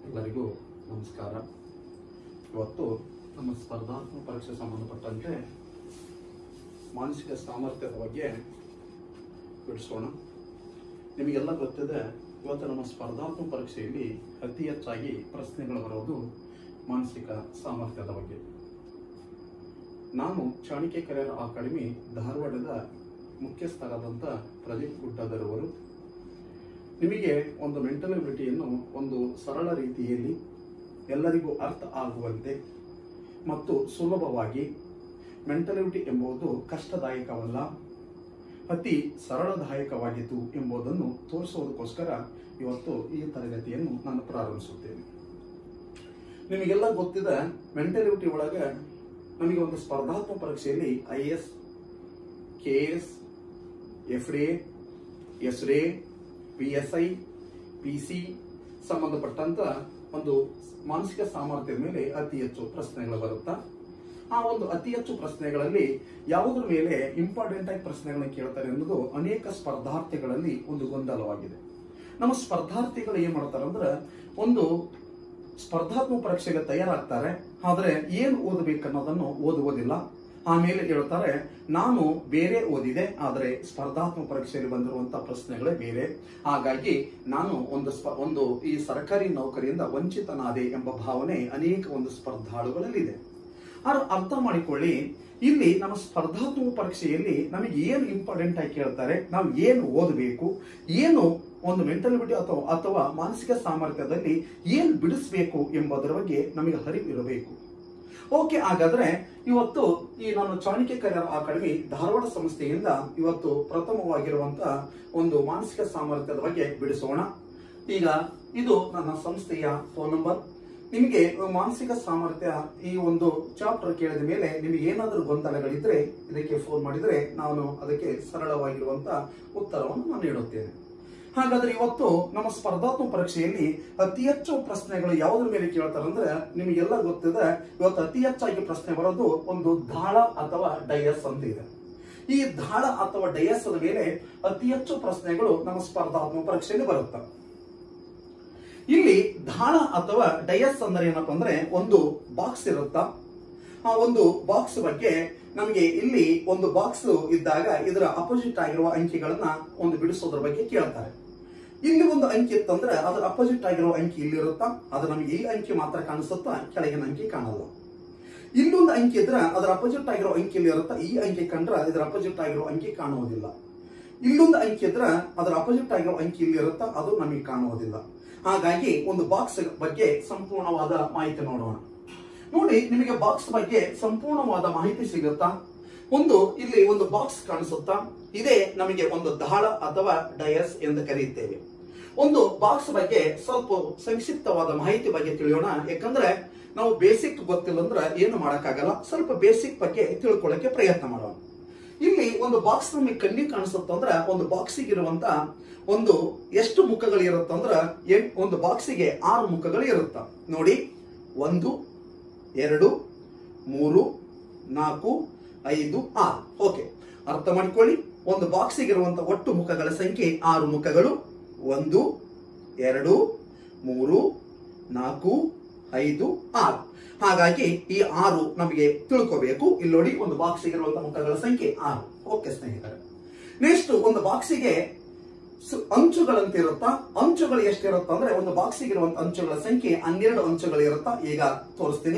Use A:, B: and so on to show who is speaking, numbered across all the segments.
A: ಎಲ್ಲರಿಗೂ ನಮಸ್ಕಾರ ಇವತ್ತು ನಮ್ಮ ಸ್ಪರ್ಧಾತ್ಮಕ ಪರೀಕ್ಷೆ ಸಂಬಂಧಪಟ್ಟಂತೆ ಮಾನಸಿಕ ಸಾಮರ್ಥ್ಯದ ಬಗ್ಗೆ ಬಿಡಿಸೋಣ ನಿಮಗೆಲ್ಲ ಗೊತ್ತಿದೆ ಇವತ್ತು ನಮ್ಮ ಸ್ಪರ್ಧಾತ್ಮಕ ಪರೀಕ್ಷೆಯಲ್ಲಿ ಅತಿ ಹೆಚ್ಚಾಗಿ ಪ್ರಶ್ನೆಗಳು ಬರೋದು ಮಾನಸಿಕ ಸಾಮರ್ಥ್ಯದ ಬಗ್ಗೆ ನಾನು ಚಾಣಕ್ಯ ಕರಿಯರ್ ಅಕಾಡೆಮಿ ಧಾರವಾಡದ ಮುಖ್ಯಸ್ಥರಾದಂಥ ಪ್ರದೀಪ್ ಗುಡ್ಡದರವರು ನಿಮಗೆ ಒಂದು ಮೆಂಟಲ್ ಎಬಿಲಿಟಿಯನ್ನು ಒಂದು ಸರಳ ರೀತಿಯಲ್ಲಿ ಎಲ್ಲರಿಗೂ ಅರ್ಥ ಆಗುವಂತೆ ಮತ್ತು ಸುಲಭವಾಗಿ ಮೆಂಟಲ್ ಎಬಿಲಿಟಿ ಎಂಬುದು ಕಷ್ಟದಾಯಕವಲ್ಲ ಅತಿ ಸರಳದಾಯಕವಾಗಿತ್ತು ಎಂಬುದನ್ನು ತೋರಿಸುವುದಕ್ಕೋಸ್ಕರ ಇವತ್ತು ಈ ತರಗತಿಯನ್ನು ನಾನು ಪ್ರಾರಂಭಿಸುತ್ತೇನೆ ನಿಮಗೆಲ್ಲ ಗೊತ್ತಿದೆ ಮೆಂಟಲ್ ಎಬಿಲಿಟಿ ಒಳಗೆ ನಮಗೆ ಒಂದು ಸ್ಪರ್ಧಾತ್ಮಕ ಪರೀಕ್ಷೆಯಲ್ಲಿ I S K S F D S D P S I P C ಸಂಬಂಧಪಟ್ಟಂತ ಒಂದು ಮಾನಸಿಕ ಸಾಮರ್ಥ್ಯದ ಮೇಲೆ ಅತಿ ಹೆಚ್ಚು ಪ್ರಶ್ನೆಗಳು ಬರುತ್ತಾ ಆ ಒಂದು ಅತಿ ಹೆಚ್ಚು ಪ್ರಶ್ನೆಗಳಲ್ಲಿ ಯಾವುದ್ರ ಮೇಲೆ ಇಂಪಾರ್ಟೆಂಟ್ ಆಗಿ ಪ್ರಶ್ನೆಗಳನ್ನ ಕೇಳ್ತಾರೆ ಅನ್ನೋದು ಅನೇಕ ಸ್ಪರ್ಧಾರ್ಥಿಗಳಲ್ಲಿ ಒಂದು ಗೊಂದಲವಾಗಿದೆ ನಮ್ಮ ಸ್ಪರ್ಧಾರ್ಥಿಗಳು ಏನ್ ಮಾಡ್ತಾರೆ ಅಂದ್ರೆ ಒಂದು ಸ್ಪರ್ಧಾತ್ಮಕ ಪರೀಕ್ಷೆಗೆ ತಯಾರಾಗ್ತಾರೆ ಆದ್ರೆ ಏನು ಓದಬೇಕನ್ನೋದನ್ನು ಓದುವುದಿಲ್ಲ ಆಮೇಲೆ ಹೇಳ್ತಾರೆ ನಾನು ಬೇರೆ ಓದಿದೆ ಆದರೆ ಸ್ಪರ್ಧಾತ್ಮಕ ಪರೀಕ್ಷೆಯಲ್ಲಿ ಬಂದಿರುವಂತಹ ಪ್ರಶ್ನೆಗಳೇ ಬೇರೆ ಹಾಗಾಗಿ ನಾನು ಒಂದು ಸ್ಪ ಒಂದು ಈ ಸರ್ಕಾರಿ ನೌಕರಿಯಿಂದ ವಂಚಿತನಾದೆ ಎಂಬ ಭಾವನೆ ಅನೇಕ ಒಂದು ಸ್ಪರ್ಧಾಳುಗಳಲ್ಲಿದೆ ಆದ್ರೆ ಅರ್ಥ ಮಾಡಿಕೊಳ್ಳಿ ಇಲ್ಲಿ ನಮ್ಮ ಸ್ಪರ್ಧಾತ್ಮಕ ಪರೀಕ್ಷೆಯಲ್ಲಿ ನಮಗೆ ಏನು ಇಂಪಾರ್ಟೆಂಟ್ ಆಗಿ ಕೇಳ್ತಾರೆ ನಾವು ಏನು ಓದಬೇಕು ಏನು ಒಂದು ಮೆಂಟಲ್ ಎಬಿಲಿಟಿ ಅಥವಾ ಅಥವಾ ಮಾನಸಿಕ ಸಾಮರ್ಥ್ಯದಲ್ಲಿ ಏನು ಬಿಡಿಸಬೇಕು ಎಂಬುದರ ಬಗ್ಗೆ ನಮಗೆ ಅರಿವು ಇರಬೇಕು ಓಕೆ ಹಾಗಾದ್ರೆ ಇವತ್ತು ಈ ನಾನು ಚಾಣಕ್ಯ ಕರಿಯರ್ ಅಕಾಡೆಮಿ ಧಾರವಾಡ ಸಂಸ್ಥೆಯಿಂದ ಇವತ್ತು ಪ್ರಥಮವಾಗಿರುವಂತಹ ಒಂದು ಮಾನಸಿಕ ಸಾಮರ್ಥ್ಯದ ಬಗ್ಗೆ ಬಿಡಿಸೋಣ ಈಗ ಇದು ನನ್ನ ಸಂಸ್ಥೆಯ ಫೋನ್ ನಂಬರ್ ನಿಮಗೆ ಮಾನಸಿಕ ಸಾಮರ್ಥ್ಯ ಈ ಒಂದು ಚಾಪ್ಟರ್ ಕೇಳಿದ ಮೇಲೆ ನಿಮಗೆ ಏನಾದರೂ ಗೊಂದಲಗಳಿದ್ರೆ ಇದಕ್ಕೆ ಫೋನ್ ಮಾಡಿದ್ರೆ ನಾನು ಅದಕ್ಕೆ ಸರಳವಾಗಿರುವಂತಹ ಉತ್ತರವನ್ನು ನಾನು ನೀಡುತ್ತೇನೆ ಹಾಗಾದ್ರೆ ಇವತ್ತು ನಮ್ಮ ಸ್ಪರ್ಧಾತ್ಮಕ ಪರೀಕ್ಷೆಯಲ್ಲಿ ಅತಿ ಹೆಚ್ಚು ಪ್ರಶ್ನೆಗಳು ಯಾವುದ್ರ ಮೇಲೆ ಕೇಳ್ತಾರೆ ಅಂದ್ರೆ ನಿಮಗೆಲ್ಲ ಗೊತ್ತಿದೆ ಇವತ್ತು ಅತಿ ಹೆಚ್ಚಾಗಿ ಪ್ರಶ್ನೆ ಬರೋದು ಒಂದು ದಾಳ ಅಥವಾ ಡಯಸ್ ಅಂತ ಇದೆ ಈ ದಾಳ ಅಥವಾ ಡಯಸ್ ಮೇಲೆ ಅತಿ ಹೆಚ್ಚು ಪ್ರಶ್ನೆಗಳು ನಮ್ಮ ಸ್ಪರ್ಧಾತ್ಮಕ ಪರೀಕ್ಷೆಯಲ್ಲಿ ಬರುತ್ತೆ ಇಲ್ಲಿ ದಾಳ ಅಥವಾ ಡಯಸ್ ಅಂದ್ರೆ ಏನಪ್ಪ ಅಂದ್ರೆ ಒಂದು ಬಾಕ್ಸ್ ಇರುತ್ತಾ ಆ ಒಂದು ಬಾಕ್ಸ್ ಬಗ್ಗೆ ನಮಗೆ ಇಲ್ಲಿ ಒಂದು ಬಾಕ್ಸ್ ಇದ್ದಾಗ ಇದರ ಅಪೋಸಿಟ್ ಆಗಿರುವ ಅಂಕಿಗಳನ್ನ ಒಂದು ಬಿಡಿಸೋದ್ರ ಬಗ್ಗೆ ಕೇಳ್ತಾರೆ ಇಲ್ಲಿ ಒಂದು ಅಂಕಿ ಇತ್ತಂದ್ರೆ ಅದರ ಅಪೋಸಿಟ್ ಆಗಿರುವ ಅಂಕಿ ಇಲ್ಲಿ ಇರುತ್ತಾ ಅದು ನಮಗೆ ಈ ಅಂಕಿ ಮಾತ್ರ ಕಾಣಿಸುತ್ತಾ ಕೆಳಗಿನ ಅಂಕಿ ಕಾಣಲ್ಲ ಇಲ್ಲೊಂದು ಅಂಕಿ ಇದ್ರೆ ಅದರ ಅಪೋಸಿಟ್ ಆಗಿರೋ ಅಂಕಿ ಇಲ್ಲಿ ಇರುತ್ತಾ ಈ ಅಂಕಿ ಕಂಡ್ರೆ ಇದರ ಅಪೋಸಿಟ್ ಆಗಿರೋ ಅಂಕಿ ಕಾಣುವುದಿಲ್ಲ ಇಲ್ಲೊಂದು ಅಂಕಿ ಇದ್ರೆ ಅದರ ಅಪೋಸಿಟ್ ಆಗಿರೋ ಅಂಕಿ ಇಲ್ಲಿ ಇರುತ್ತಾ ಅದು ನಮಗೆ ಕಾಣುವುದಿಲ್ಲ ಹಾಗಾಗಿ ಒಂದು ಬಾಕ್ಸ್ ಬಗ್ಗೆ ಸಂಪೂರ್ಣವಾದ ಮಾಹಿತಿ ನೋಡೋಣ ನೋಡಿ ನಿಮಗೆ ಬಾಕ್ಸ್ ಬಗ್ಗೆ ಸಂಪೂರ್ಣವಾದ ಮಾಹಿತಿ ಸಿಗುತ್ತಾ ಒಂದು ಇಲ್ಲಿ ಒಂದು ಬಾಕ್ಸ್ ಕಾಣಿಸುತ್ತಾ ಇದೇ ನಮಗೆ ಒಂದು ದಾಳ ಅಥವಾ ಡಯಸ್ ಎಂದು ಕರೆಯುತ್ತೇವೆ ಒಂದು ಬಾಕ್ಸ್ ಬಗ್ಗೆ ಸ್ವಲ್ಪ ಸಂಕ್ಷಿಪ್ತವಾದ ಮಾಹಿತಿ ಬಗ್ಗೆ ತಿಳಿಯೋಣ ಯಾಕಂದ್ರೆ ನಾವು ಬೇಸಿಕ್ ಗೊತ್ತಿಲ್ಲ ಅಂದ್ರೆ ಏನು ಮಾಡಕ್ಕಾಗಲ್ಲ ಸ್ವಲ್ಪ ಬೇಸಿಕ್ ಬಗ್ಗೆ ತಿಳ್ಕೊಳ್ಳಕ್ಕೆ ಪ್ರಯತ್ನ ಮಾಡೋಣ ಇಲ್ಲಿ ಒಂದು ಬಾಕ್ಸ್ ನಮಗೆ ಕಣ್ಣಿಗೆ ಕಾಣಿಸುತ್ತಂದ್ರ ಒಂದು ಬಾಕ್ಸಿಗೆ ಇರುವಂತ ಒಂದು ಎಷ್ಟು ಮುಖಗಳು ಇರುತ್ತಂದ್ರ ಎಂಟ್ ಒಂದು ಬಾಕ್ಸಿಗೆ ಆರು ಮುಖಗಳು ಇರುತ್ತ ನೋಡಿ ಒಂದು ಎರಡು ಮೂರು ನಾಲ್ಕು ಐದು ಆರು ಓಕೆ ಅರ್ಥ ಮಾಡ್ಕೊಳ್ಳಿ ಒಂದು ಬಾಕ್ಸಿಗೆ ಇರುವಂತ ಒಟ್ಟು ಮುಖಗಳ ಸಂಖ್ಯೆ ಆರು ಮುಖಗಳು ಒಂದು ಎರಡು ಮೂರು ನಾಲ್ಕು ಐದು ಆರು ಹಾಗಾಗಿ ಈ ಆರು ನಮಗೆ ತಿಳ್ಕೋಬೇಕು ಇಲ್ಲಿ ನೋಡಿ ಒಂದು ಬಾಕ್ಸಿಗೆ ಇರುವಂತಹ ಮುಖಗಳ ಸಂಖ್ಯೆ ಆರು ಓಕೆ ಸ್ನೇಹಿತರೆ ನೆಕ್ಸ್ಟ್ ಒಂದು ಬಾಕ್ಸಿಗೆ ಅಂಚುಗಳಂತ ಇರುತ್ತಾ ಅಂಚುಗಳು ಎಷ್ಟಿರುತ್ತ ಅಂದ್ರೆ ಒಂದು ಬಾಕ್ಸಿಗೆ ಇರುವಂತ ಅಂಚುಗಳ ಸಂಖ್ಯೆ ಹನ್ನೆರಡು ಅಂಚುಗಳು ಇರುತ್ತಾ ಈಗ ತೋರಿಸ್ತೀನಿ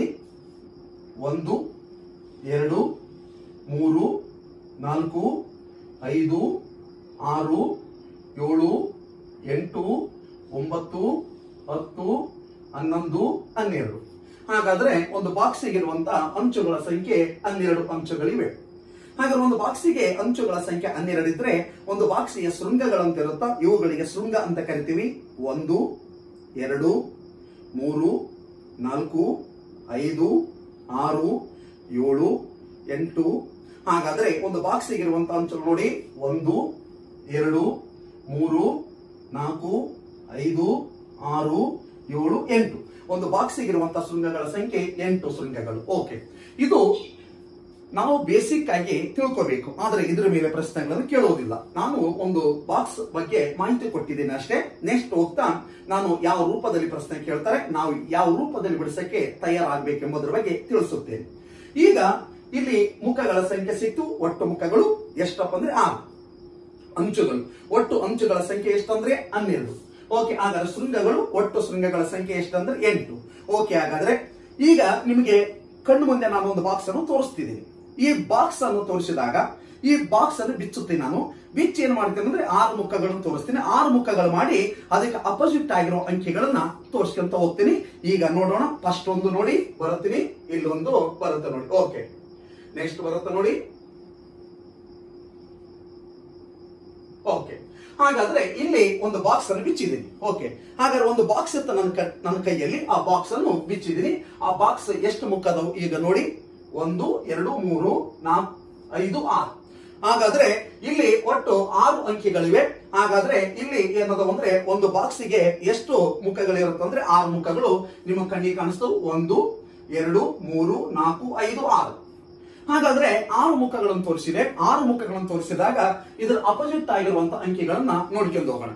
A: ಒಂದು ಎರಡು ಮೂರು ನಾಲ್ಕು ಐದು ಆರು ಏಳು ಎಂಟು ಒಂಬತ್ತು ಹತ್ತು ಹನ್ನೊಂದು ಹನ್ನೆರಡು ಹಾಗಾದ್ರೆ ಒಂದು ಬಾಕ್ಸಿಗೆ ಇರುವಂತಹ ಅಂಚುಗಳ ಸಂಖ್ಯೆ ಹನ್ನೆರಡು ಅಂಚುಗಳಿವೆ ಹಾಗಾದ್ರೆ ಒಂದು ಬಾಕ್ಸಿಗೆ ಅಂಚುಗಳ ಸಂಖ್ಯೆ ಹನ್ನೆರಡು ಇದ್ರೆ ಒಂದು ಬಾಕ್ಸಿಗೆ ಶೃಂಗಗಳಂತ ಇರುತ್ತಾ ಇವುಗಳಿಗೆ ಶೃಂಗ ಅಂತ ಕರಿತೀವಿ ಒಂದು ಎರಡು ಮೂರು ನಾಲ್ಕು ಐದು ಆರು ಏಳು ಎಂಟು ಹಾಗಾದ್ರೆ ಒಂದು ಬಾಕ್ಸಿಗೆ ಇರುವಂತಹ ಅಂಚುಗಳು ನೋಡಿ ಒಂದು ಎರಡು ಮೂರು ನಾಲ್ಕು ಐದು ಆರು ಏಳು ಎಂಟು ಒಂದು ಬಾಕ್ಸಿಗೆ ಇರುವಂತಹ ಶೃಂಗಗಳ ಸಂಖ್ಯೆ ಎಂಟು ಶೃಂಗಗಳು ಓಕೆ ಇದು ನಾವು ಬೇಸಿಕ್ ಆಗಿ ತಿಳ್ಕೋಬೇಕು ಆದ್ರೆ ಇದ್ರ ಮೇಲೆ ಪ್ರಶ್ನೆಗಳನ್ನು ಕೇಳುವುದಿಲ್ಲ ನಾನು ಒಂದು ಬಾಕ್ಸ್ ಬಗ್ಗೆ ಮಾಹಿತಿ ಕೊಟ್ಟಿದ್ದೇನೆ ಅಷ್ಟೇ ನೆಕ್ಸ್ಟ್ ಹೋಗ್ತಾ ನಾನು ಯಾವ ರೂಪದಲ್ಲಿ ಪ್ರಶ್ನೆ ಕೇಳ್ತಾರೆ ನಾವು ಯಾವ ರೂಪದಲ್ಲಿ ಬಿಡಿಸಕ್ಕೆ ತಯಾರಾಗಬೇಕೆಂಬುದರ ಬಗ್ಗೆ ತಿಳಿಸುತ್ತೇನೆ ಈಗ ಇಲ್ಲಿ ಮುಖಗಳ ಸಂಖ್ಯೆ ಸಿಕ್ತು ಒಟ್ಟು ಮುಖಗಳು ಎಷ್ಟಪ್ಪ ಅಂದ್ರೆ ಆರು ಅಂಚುಗಳು ಒಟ್ಟು ಅಂಚುಗಳ ಸಂಖ್ಯೆ ಎಷ್ಟಂದ್ರೆ ಹನ್ನೆರಡು ಓಕೆ ಹಾಗಾದ್ರೆ ಶೃಂಗಗಳು ಒಟ್ಟು ಶೃಂಗಗಳ ಸಂಖ್ಯೆ ಎಷ್ಟಂದ್ರೆ ಎಂಟು ಓಕೆ ಹಾಗಾದ್ರೆ ಈಗ ನಿಮಗೆ ಕಣ್ಣು ಮುಂದೆ ನಾನು ಒಂದು ಬಾಕ್ಸ್ ಅನ್ನು ತೋರಿಸ್ತಿದ್ದೀನಿ ಈ ಬಾಕ್ಸ್ ಅನ್ನು ತೋರಿಸಿದಾಗ ಈ ಬಾಕ್ಸ್ ಅನ್ನು ಬಿಚ್ಚುತ್ತೀನಿ ನಾನು ಬಿಚ್ಚಿ ಏನ್ ಮಾಡ್ತೀನಿ ಅಂದ್ರೆ ಆರು ಮುಖಗಳನ್ನು ತೋರಿಸ್ತೀನಿ ಆರು ಮುಖಗಳು ಮಾಡಿ ಅದಕ್ಕೆ ಅಪೋಸಿಟ್ ಆಗಿರೋ ಅಂಕಿಗಳನ್ನ ತೋರಿಸ್ಕೊಂತ ಹೋಗ್ತೀನಿ ಈಗ ನೋಡೋಣ ಫಸ್ಟ್ ಒಂದು ನೋಡಿ ಬರುತ್ತೀನಿ ಇಲ್ಲೊಂದು ಬರುತ್ತೆ ನೋಡಿ ಓಕೆ ನೆಕ್ಸ್ಟ್ ಬರುತ್ತೆ ನೋಡಿ ಓಕೆ ಹಾಗಾದ್ರೆ ಇಲ್ಲಿ ಒಂದು ಬಾಕ್ಸ್ ಅನ್ನು ಬಿಚ್ಚಿದ್ದೀನಿ ಓಕೆ ಹಾಗಾದ್ರೆ ಒಂದು ಬಾಕ್ಸ್ ಇತ್ತು ನನ್ನ ಕ- ನನ್ನ ಕೈಯಲ್ಲಿ ಆ ಬಾಕ್ಸ್ ಅನ್ನು ಬಿಚ್ಚಿದ್ದೀನಿ ಆ ಬಾಕ್ಸ್ ಎಷ್ಟು ಮುಖದವು ಈಗ ನೋಡಿ ಒಂದು ಎರಡು ಮೂರು ನಾಲ್ಕು ಐದು ಆರು ಹಾಗಾದ್ರೆ ಇಲ್ಲಿ ಒಟ್ಟು ಆರು ಅಂಕಿಗಳಿವೆ ಹಾಗಾದ್ರೆ ಇಲ್ಲಿ ಏನದ ಅಂದ್ರೆ ಒಂದು ಬಾಕ್ಸಿಗೆ ಎಷ್ಟು ಮುಖಗಳಿರುತ್ತೆ ಅಂದ್ರೆ ಆರು ಮುಖಗಳು ನಿಮ್ಮ ಕಣ್ಣಿಗೆ ಕಾಣಿಸ್ತವು ಒಂದು ಎರಡು ಮೂರು ನಾಲ್ಕು ಐದು ಆರು ಹಾಗಾದ್ರೆ ಆರು ಮುಖಗಳನ್ನು ತೋರಿಸಿದೆ ಆರು ಮುಖಗಳನ್ನು ತೋರಿಸಿದಾಗ ಇದರ ಅಪೋಸಿಟ್ ಆಗಿರುವಂತ ಅಂಕಿಗಳನ್ನ ನೋಡ್ಕೊಂಡು ಹೋಗೋಣ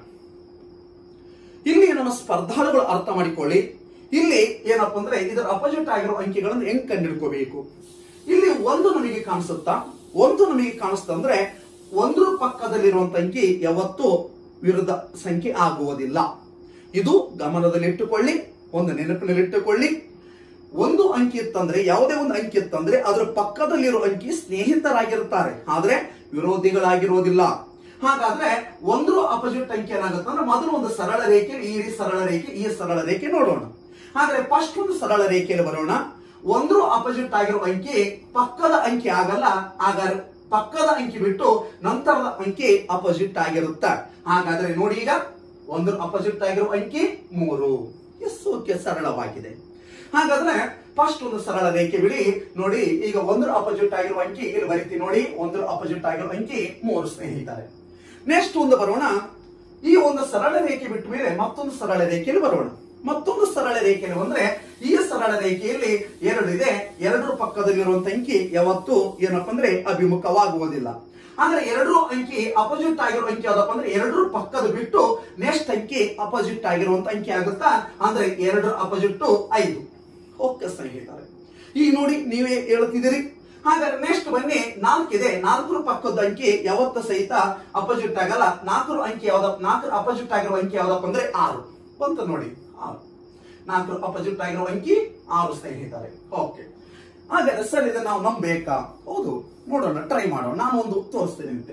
A: ಇಲ್ಲಿ ನಮ್ಮ ಸ್ಪರ್ಧಾಳುಗಳು ಅರ್ಥ ಮಾಡಿಕೊಳ್ಳಿ ಇಲ್ಲಿ ಏನಪ್ಪ ಅಂದ್ರೆ ಇದರ ಅಪೋಸಿಟ್ ಆಗಿರೋ ಅಂಕಿಗಳನ್ನು ಹೆಂಗ್ ಕಂಡಿಡ್ಕೋಬೇಕು ಇಲ್ಲಿ ಒಂದು ನಮಗೆ ಕಾಣಿಸುತ್ತಾ ಒಂದು ನಮಗೆ ಕಾಣಿಸ್ತಾ ಅಂದ್ರೆ ಒಂದ್ರ ಪಕ್ಕದಲ್ಲಿರುವಂತ ಅಂಕಿ ಯಾವತ್ತೂ ವಿರುದ್ಧ ಸಂಖ್ಯೆ ಆಗುವುದಿಲ್ಲ ಇದು ಗಮನದಲ್ಲಿಟ್ಟುಕೊಳ್ಳಿ ಒಂದು ನೆನಪಿನಲ್ಲಿಟ್ಟುಕೊಳ್ಳಿ ಒಂದು ಅಂಕಿ ಇತ್ತಂದ್ರೆ ಯಾವುದೇ ಒಂದು ಅಂಕಿ ಇತ್ತಂದ್ರೆ ಅದರ ಪಕ್ಕದಲ್ಲಿರೋ ಅಂಕಿ ಸ್ನೇಹಿತರಾಗಿರುತ್ತಾರೆ ಆದ್ರೆ ವಿರೋಧಿಗಳಾಗಿರೋದಿಲ್ಲ ಹಾಗಾದ್ರೆ ಒಂದು ಅಪೋಸಿಟ್ ಅಂಕಿ ಏನಾಗುತ್ತೆ ಅಂದ್ರೆ ಮೊದಲು ಒಂದು ಸರಳ ರೇಖೆ ಈ ರೀತಿ ಸರಳ ರೇಖೆ ಈ ಸರಳ ರೇಖೆ ನೋಡೋಣ ಆದ್ರೆ ಫಸ್ಟ್ ಒಂದು ಸರಳ ರೇಖೆಯಲ್ಲಿ ಬರೋಣ ಒಂದು ಅಪೋಸಿಟ್ ಆಗಿರೋ ಅಂಕಿ ಪಕ್ಕದ ಅಂಕಿ ಆಗಲ್ಲ ಹಾಗಾದ್ರೆ ಪಕ್ಕದ ಅಂಕಿ ಬಿಟ್ಟು ನಂತರದ ಅಂಕಿ ಅಪೋಸಿಟ್ ಆಗಿರುತ್ತೆ ಹಾಗಾದ್ರೆ ನೋಡಿ ಈಗ ಒಂದು ಅಪೋಸಿಟ್ ಆಗಿರೋ ಅಂಕಿ ಮೂರು ಎಸ್ ಓಕೆ ಸರಳವಾಗಿದೆ ಹಾಗಾದ್ರೆ ಫಸ್ಟ್ ಒಂದು ಸರಳ ರೇಖೆ ಬಿಡಿ ನೋಡಿ ಈಗ ಒಂದರ ಅಪೋಸಿಟ್ ಆಗಿರುವ ಅಂಕಿ ಇಲ್ಲಿ ಬರೀತೀನಿ ನೋಡಿ ಒಂದರ ಅಪೋಸಿಟ್ ಆಗಿರುವ ಅಂಕಿ ಮೂರು ಸ್ನೇಹಿತರೆ ನೆಕ್ಸ್ಟ್ ಒಂದು ಬರೋಣ ಈ ಒಂದು ಸರಳ ರೇಖೆ ಬಿಟ್ಟ ಮೇಲೆ ಮತ್ತೊಂದು ಸರಳ ರೇಖೆಯಲ್ಲಿ ಬರೋಣ ಮತ್ತೊಂದು ಸರಳ ರೇಖೆಯಲ್ಲಿ ಬಂದ್ರೆ ಈ ಸರಳ ರೇಖೆಯಲ್ಲಿ ಎರಡು ಇದೆ ಎರಡರ ಪಕ್ಕದಲ್ಲಿರುವಂತ ಅಂಕಿ ಯಾವತ್ತು ಏನಪ್ಪ ಅಂದ್ರೆ ಅಭಿಮುಖವಾಗುವುದಿಲ್ಲ ಆದ್ರೆ ಎರಡು ಅಂಕಿ ಅಪೋಸಿಟ್ ಆಗಿರೋ ಅಂಕಿ ಯಾವ್ದಪ್ಪ ಅಂದ್ರೆ ಎರಡರ ಪಕ್ಕದ ಬಿಟ್ಟು ನೆಕ್ಸ್ಟ್ ಅಂಕಿ ಅಪೋಸಿಟ್ ಆಗಿರುವಂತ ಅಂಕಿ ಆಗುತ್ತಾ ಅಂದ್ರೆ ಎರಡರ ಅಪೋಸಿಟ್ ಐದು ಓಕೆ ಸ್ನೇಹಿತರೆ ಈಗ ನೋಡಿ ನೀವೇ ಹೇಳ್ತಿದ್ದೀರಿ ಹಾಗಾದ್ರೆ ನೆಕ್ಸ್ಟ್ ಬನ್ನಿ ನಾಲ್ಕಿದೆ ನಾಲ್ಕರ ಪಕ್ಕದ ಅಂಕಿ ಯಾವತ್ತ ಸಹಿತ ಅಪೋಸಿಟ್ ಆಗಲ್ಲ ನಾಲ್ಕರ ಅಂಕಿ ಯಾವ್ದಪ್ಪ ನಾಲ್ಕರ ಅಪೋಸಿಟ್ ಆಗಿರೋ ಅಂಕಿ ಯಾವ್ದಪ್ಪ ಅಂದ್ರೆ ಆರು ಬಂತ ನೋಡಿ ಆರು ನಾಲ್ಕರ ಅಪೋಸಿಟ್ ಆಗಿರೋ ಅಂಕಿ ಆರು ಸ್ನೇಹಿತರೆ ಓಕೆ ಹಾಗಾದ್ರೆ ಸರ್ ಇದನ್ನ ನಾವು ನಂಬೇಕಾ ಹೌದು ನೋಡೋಣ ಟ್ರೈ ಮಾಡೋಣ ನಾನು ಒಂದು ತೋರಿಸ್ತೇನೆ ಅಂತೆ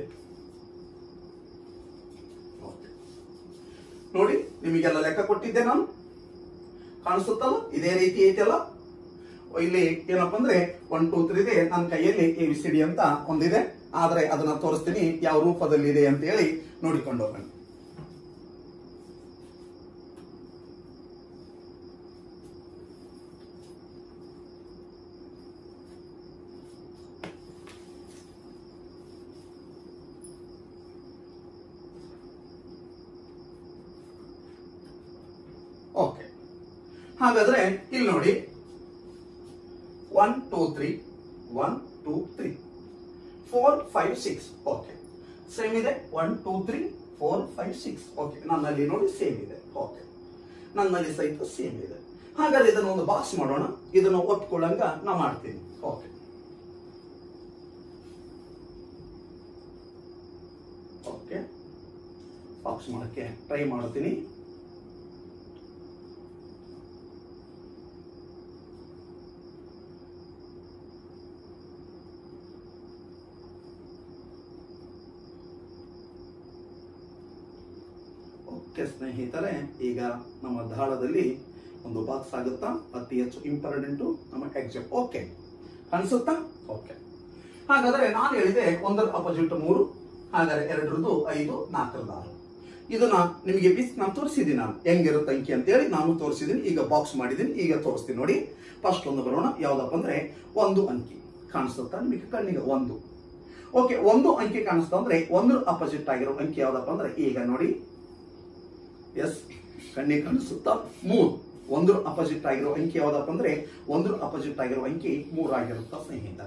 A: Okay. ನೋಡಿ ನಿಮಗೆಲ್ಲ ಲೆಕ್ಕ ಕೊಟ್ಟಿದ್ದೆ ನಾನು ಕಾಣಿಸುತ್ತಲ್ಲ ಇದೇ ರೀತಿ ಐತಲ್ಲ ಇಲ್ಲಿ ಏನಪ್ಪ ಅಂದ್ರೆ ಒನ್ ಟೂ ತ್ರೀ ಇದೆ ನನ್ನ ಕೈಯಲ್ಲಿ ಎ ಸಿ ಡಿ ಅಂತ ಒಂದಿದೆ ಆದ್ರೆ ಅದನ್ನ ತೋರಿಸ್ತೀನಿ ಯಾವ ರೂಪದಲ್ಲಿ ಇದೆ ಅಂತ ಹೇಳಿ ನೋಡಿಕೊಂಡು ಹೋಗೋಣ ಓಕೆ ಹಾಗಾದ್ರೆ ಇಲ್ಲಿ ನೋಡಿ one two three one two three four five six okay same ಇದೆ one two three four five six okay ನನ್ನಲ್ಲಿ ನೋಡಿ ಸೇಮ್ ಇದೆ ಓಕೆ ನನ್ನಲ್ಲಿ ಸಹಿತ ಸೇಮ್ ಇದೆ ಹಾಗಾದ್ರೆ ಇದನ್ನು ಒಂದು ಬಾಕ್ಸ್ ಮಾಡೋಣ ಇದನ್ನು ಒಪ್ಕೊಳ್ಳಂಗ ನಾ ಮಾಡ್ತೀನಿ ಓಕೆ ಓಕೆ ಬಾಕ್ಸ್ ಮಾಡಕ್ಕೆ ಟ್ರೈ ಮಾಡ್ತೀನಿ ಓಕೆ ಸ್ನೇಹಿತರೆ ಈಗ ನಮ್ಮ ದಾಳದಲ್ಲಿ ಒಂದು ಬಾಕ್ಸ್ ಆಗುತ್ತಾ ಅತಿ ಹೆಚ್ಚು ಇಂಪಾರ್ಟೆಂಟ್ ನಮ್ಮ ಎಕ್ಸಾಮ್ ಓಕೆ ಅನ್ಸುತ್ತಾ ಓಕೆ ಹಾಗಾದ್ರೆ ನಾನು ಹೇಳಿದೆ ಒಂದರ ಅಪೋಸಿಟ್ ಮೂರು ಹಾಗಾದ್ರೆ ಎರಡರದ್ದು ಐದು ನಾಲ್ಕರದ್ದು ಆರು ಇದನ್ನ ನಿಮಗೆ ಬಿಸ್ ನಾನು ತೋರಿಸಿದ್ದೀನಿ ನಾನು ಹೆಂಗಿರುತ್ತೆ ಅಂಕಿ ಅಂತೇಳಿ ನಾನು ತೋರಿಸಿದ್ದೀನಿ ಈಗ ಬಾಕ್ಸ್ ಮಾಡಿದ್ದೀನಿ ಈಗ ತೋರಿಸ್ತೀನಿ ನೋಡಿ ಫಸ್ಟ್ ಒಂದು ಬರೋಣ ಯಾವ್ದಪ್ಪ ಅಂದ್ರೆ ಒಂದು ಅಂಕಿ ಕಾಣಿಸುತ್ತಾ ನಿಮಗೆ ಕಣ್ಣಿಗೆ ಒಂದು ಓಕೆ ಒಂದು ಅಂಕಿ ಕಾಣಿಸ್ತಾ ಅಂದ್ರೆ ಒಂದು ಅಪೋಸಿಟ್ ಆಗಿರೋ ಅಂಕಿ ಯಾವ್ದಪ್ಪ ಅಂದ್ರೆ ಈಗ ನೋಡಿ ಎಸ್ ಕಣ್ಣಿಗೆ ಕಾಣಿಸುತ್ತಾ ಮೂರು ಒಂದು ಅಪೋಸಿಟ್ ಆಗಿರೋ ಅಂಕಿ ಯಾವ್ದಪ್ಪ ಅಂದ್ರೆ ಒಂದು ಅಪೋಸಿಟ್ ಆಗಿರೋ ಅಂಕಿ ಮೂರಾಗಿರುತ್ತಾ ಸ್ನೇಹಿತರೆ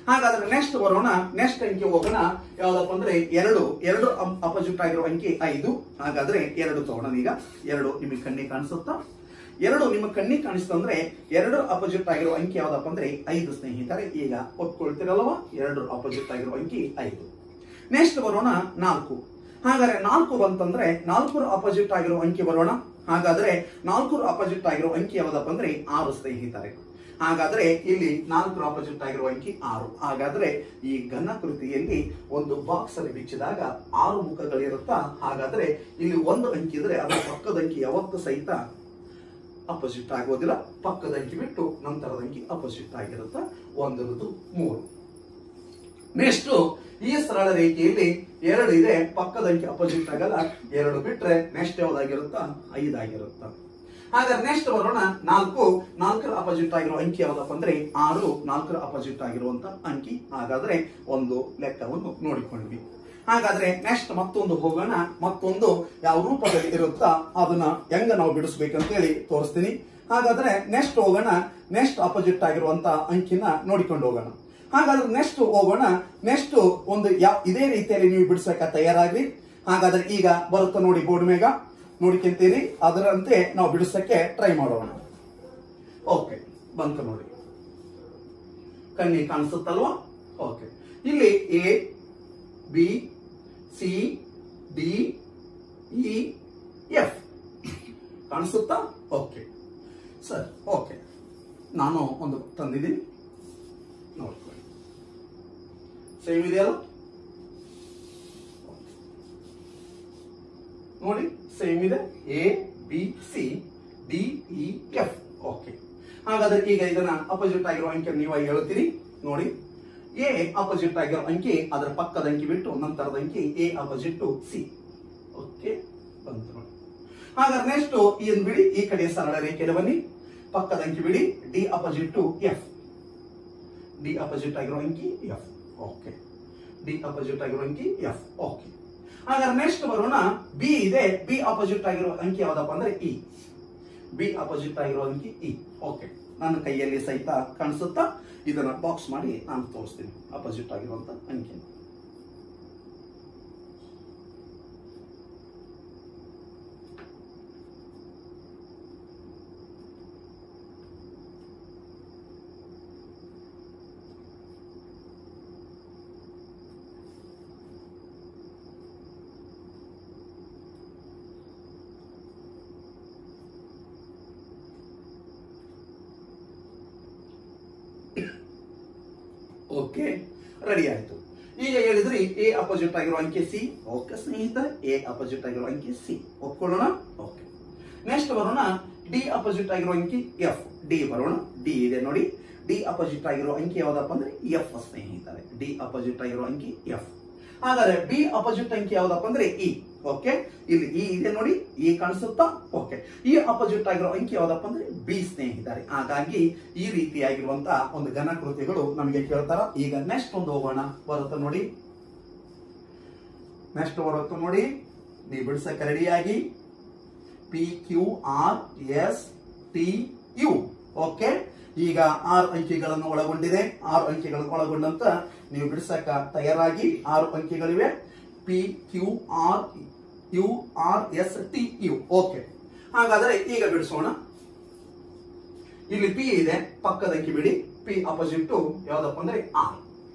A: ಹಾಗಾದ್ರೆ ನೆಕ್ಸ್ಟ್ ಬರೋಣ ನೆಕ್ಸ್ಟ್ ಅಂಕಿ ಹೋಗೋಣ ಯಾವ್ದಪ್ಪ ಅಂದ್ರೆ ಎರಡು ಎರಡು ಅಪೋಸಿಟ್ ಆಗಿರೋ ಅಂಕಿ ಐದು ಹಾಗಾದ್ರೆ ಎರಡು ತಗೋಣ ಈಗ ಎರಡು ನಿಮಗೆ ಕಣ್ಣಿಗೆ ಕಾಣಿಸುತ್ತಾ ಎರಡು ನಿಮ್ಮ ಕಣ್ಣಿಗೆ ಕಾಣಿಸ್ತಂದ್ರೆ ಎರಡು ಅಪೋಸಿಟ್ ಆಗಿರೋ ಅಂಕಿ ಯಾವ್ದಪ್ಪ ಅಂದ್ರೆ ಐದು ಸ್ನೇಹಿತರೆ ಈಗ ಒಪ್ಕೊಳ್ತೀರಲ್ವಾ ಎರಡು ಅಪೋಸಿಟ್ ಆಗಿರೋ ಅಂಕಿ ಐದು ನೆಕ್ಸ್ಟ್ ಬರೋಣ ನಾಲ್ಕು ಹಾಗಾದ್ರೆ ನಾಲ್ಕು ಬಂತಂದ್ರೆ ನಾಲ್ಕರ ಅಪೋಸಿಟ್ ಆಗಿರೋ ಅಂಕಿ ಬರೋಣ ಹಾಗಾದ್ರೆ ನಾಲ್ಕರ ಅಪೋಸಿಟ್ ಆಗಿರೋ ಅಂಕಿ ಯಾವ್ದಪ್ಪ ಅಂದ್ರೆ ಆರು ಸ್ನೇಹಿತರೆ ಹಾಗಾದ್ರೆ ಇಲ್ಲಿ ನಾಲ್ಕರ ಅಪೋಸಿಟ್ ಆಗಿರುವ ಅಂಕಿ ಆರು ಹಾಗಾದ್ರೆ ಈ ಘನಕೃತಿಯಲ್ಲಿ ಒಂದು ಬಾಕ್ಸ್ ಅಲ್ಲಿ ಬಿಚ್ಚಿದಾಗ ಆರು ಮುಖಗಳಿರುತ್ತಾ ಹಾಗಾದ್ರೆ ಇಲ್ಲಿ ಒಂದು ಅಂಕಿ ಇದ್ರೆ ಅದರ ಪಕ್ಕದ ಅಂಕಿ ಯಾವತ್ತು ಸಹಿತ ಅಪೋಸಿಟ್ ಆಗೋದಿಲ್ಲ ಪಕ್ಕದ ಅಂಕಿ ಬಿಟ್ಟು ನಂತರದ ಅಂಕಿ ಅಪೋಸಿಟ್ ಆಗಿರುತ್ತಾ ಒಂದರದ್ದು ಮೂರು ನೆಕ್ಸ್ಟ್ ಈ ಸರಳ ರೇಖೆಯಲ್ಲಿ ಎರಡು ಇದೆ ಪಕ್ಕದ ಅಂಕಿ ಅಪೋಸಿಟ್ ಆಗಲ್ಲ ಎರಡು ಬಿಟ್ರೆ ನೆಕ್ಸ್ಟ್ ಯಾವ್ದಾಗಿರುತ್ತಾ ಐದಾಗಿರುತ್ತ ಹಾಗಾದ್ರೆ ನೆಕ್ಸ್ಟ್ ಬರೋಣ ನಾಲ್ಕು ನಾಲ್ಕರ ಅಪೋಸಿಟ್ ಆಗಿರೋ ಅಂಕಿ ಯಾವ್ದಪ್ಪ ಅಂದ್ರೆ ಆರು ನಾಲ್ಕರ ಅಪೋಸಿಟ್ ಆಗಿರುವಂತ ಅಂಕಿ ಹಾಗಾದ್ರೆ ಒಂದು ಲೆಕ್ಕವನ್ನು ನೋಡಿಕೊಂಡ್ವಿ ಹಾಗಾದ್ರೆ ನೆಕ್ಸ್ಟ್ ಮತ್ತೊಂದು ಹೋಗೋಣ ಮತ್ತೊಂದು ಯಾವ ರೂಪದಲ್ಲಿ ಇರುತ್ತಾ ಅದನ್ನ ಹೆಂಗ ನಾವು ಬಿಡಿಸ್ಬೇಕಂತ ಹೇಳಿ ತೋರಿಸ್ತೀನಿ ಹಾಗಾದ್ರೆ ನೆಕ್ಸ್ಟ್ ಹೋಗೋಣ ನೆಕ್ಸ್ಟ್ ಅಪೋಸಿಟ್ ಆಗಿರುವಂತ ಅಂಕಿನ ನೋಡಿಕೊಂಡು ಹೋಗೋಣ ಹಾಗಾದ್ರೆ ನೆಕ್ಸ್ಟ್ ಹೋಗೋಣ ನೆಕ್ಸ್ಟ್ ಒಂದು ಯಾವ ಇದೇ ರೀತಿಯಲ್ಲಿ ನೀವು ಬಿಡಿಸಕ ತಯಾರಾಗ್ರಿ ಹಾಗಾದ್ರೆ ಈಗ ಬರುತ್ತಾ ನೋಡಿ ಬೋರ್ಡ್ ಮೇಗ ನೋಡ್ಕೊಂತೀರಿ ಅದರಂತೆ ನಾವು ಬಿಡಿಸಕ್ಕೆ ಟ್ರೈ ಮಾಡೋಣ ಓಕೆ ಬಂತು ನೋಡಿ ಕಣ್ಣಿಗೆ ಕಾಣಿಸುತ್ತಲ್ವಾ ಓಕೆ ಇಲ್ಲಿ A B C D E F ಕಾಣಿಸುತ್ತಾ ಓಕೆ ಸರ್ ಓಕೆ ನಾನು ಒಂದು ತಂದಿದ್ದೀನಿ ನೋಡ್ಕೊಳ್ಳಿ ಸೇಮ್ ಇದೆಯಲ್ಲ ನೋಡಿ ಸೇಮ್ ಇದೆ A B C D E F okay ಹಾಗಾದ್ರೆ ಈಗ ಇದನ್ನ ಅಪೋಸಿಟ್ ಆಗಿರೋ ಅಂಕಿ ನೀವು ಹೇಳ್ತೀರಿ ನೋಡಿ ಎ ಅಪೋಸಿಟ್ ಆಗಿರೋ ಅಂಕಿ ಅದರ ಪಕ್ಕದ ಅಂಕಿ ಬಿಟ್ಟು ನಂತರದ ಅಂಕಿ A opposite to C okay ಬಂತು ನೋಡಿ ಹಾಗಾದ್ರೆ ನೆಕ್ಸ್ಟ್ ಇದನ್ನ ಬಿಡಿ ಈ ಕಡೆ ಸರಳ ರೇಖೆಯಲ್ಲಿ ಬನ್ನಿ ಪಕ್ಕದ ಅಂಕಿ ಬಿಡಿ D opposite to F D opposite ಆಗಿರೋ ಅಂಕಿ ಎಫ್ ಓಕೆ ಡಿ ಅಪೋಸಿಟ್ ಆಗಿರೋ ಅಂಕಿ ಎಫ್ ಓಕೆ ಹಾಗಾದ್ರೆ ನೆಕ್ಸ್ಟ್ ಬರೋಣ ಬಿ ಇದೆ ಬಿ ಅಪೋಸಿಟ್ ಆಗಿರೋ ಅಂಕಿ ಯಾವ್ದಪ್ಪ ಅಂದ್ರೆ ಇ ಬಿ ಅಪೋಸಿಟ್ ಆಗಿರೋ ಅಂಕಿ ಇ ಓಕೆ ನನ್ನ ಕೈಯಲ್ಲಿ ಸಹಿತ ಕಾಣಿಸುತ್ತಾ ಇದನ್ನ ಬಾಕ್ಸ್ ಮಾಡಿ ನಾನು ತೋರಿಸ್ತೀನಿ ಅಪೋಸಿಟ್ ಆಗಿರುವಂತ ಅಂಕಿ ಓಕೆ ರೆಡಿ ಆಯ್ತು ಈಗ ಹೇಳಿದ್ರಿ ಎ ಅಪೋಸಿಟ್ ಆಗಿರೋ ಅಂಕಿ ಸಿ ಓಕೆ ಸ್ನೇಹಿತರೆ ಎ ಅಪೋಸಿಟ್ ಆಗಿರೋ ಅಂಕಿ ಸಿ ಒಪ್ಕೊಳ್ಳೋಣ ಓಕೆ ನೆಕ್ಸ್ಟ್ ಬರೋಣ ಡಿ ಅಪೋಸಿಟ್ ಆಗಿರೋ ಅಂಕಿ ಎಫ್ ಡಿ ಬರೋಣ ಡಿ ಇದೆ ನೋಡಿ ಡಿ ಅಪೋಸಿಟ್ ಆಗಿರೋ ಅಂಕಿ ಯಾವ್ದಪ್ಪ ಅಂದ್ರೆ ಎಫ್ ಸ್ನೇಹಿತರೆ ಡಿ ಅಪೋಸಿಟ್ ಆಗಿರೋ ಅಂಕಿ ಎಫ್ ಹಾಗಾದ್ರೆ ಬಿ ಅಪೋಸಿಟ್ ಅಂಕಿ ಯಾವ್ದಪ್ಪ ಅಂದ್ರೆ ಇ ಓಕೆ ಇಲ್ಲಿ ಇ ಇದೆ ನೋಡಿ ಇ ಕಾಣಿಸುತ್ತಾ ಓಕೆ ಈ ಅಪೋಸಿಟ್ ಆಗಿರೋ ಅಂಕಿ ಯಾವ್ದಪ್ಪ ಅಂದ್ರೆ ಬಿ ಸ್ನೇಹಿತರೆ ಹಾಗಾಗಿ ಈ ರೀತಿಯಾಗಿರುವಂತಹ ಒಂದು ಘನಕೃತಿಗಳು ನಮಗೆ ಕೇಳ್ತಾರ ಈಗ ನೆಕ್ಸ್ಟ್ ಒಂದು ಹೋಗೋಣ ಬರುತ್ತೆ ನೋಡಿ ನೆಕ್ಸ್ಟ್ ಬರುತ್ತೆ ನೋಡಿ ನೀವು ಬಿಡ್ಸಕ್ಕೆ ರೆಡಿಯಾಗಿ P Q R S T U okay ಈಗ ಆರು ಅಂಕಿಗಳನ್ನು ಒಳಗೊಂಡಿದೆ ಆರು ಅಂಕಿಗಳನ್ನು ಒಳಗೊಂಡಂತ ನೀವು ಬಿಡಿಸಕ ತಯಾರಾಗಿ ಆರು ಅಂಕಿಗಳಿವೆ P Q R U R S T U okay ಹಾಗಾದ್ರೆ ಈಗ ಬಿಡಿಸೋಣ ಇಲ್ಲಿ ಪಿ ಇದೆ ಪಕ್ಕದ ಅಂಕಿ ಬಿಡಿ ಪಿ ಅಪೋಸಿಟ್ ಟು ಯಾವ್ದಪ್ಪ ಅಂದ್ರೆ ಆರ್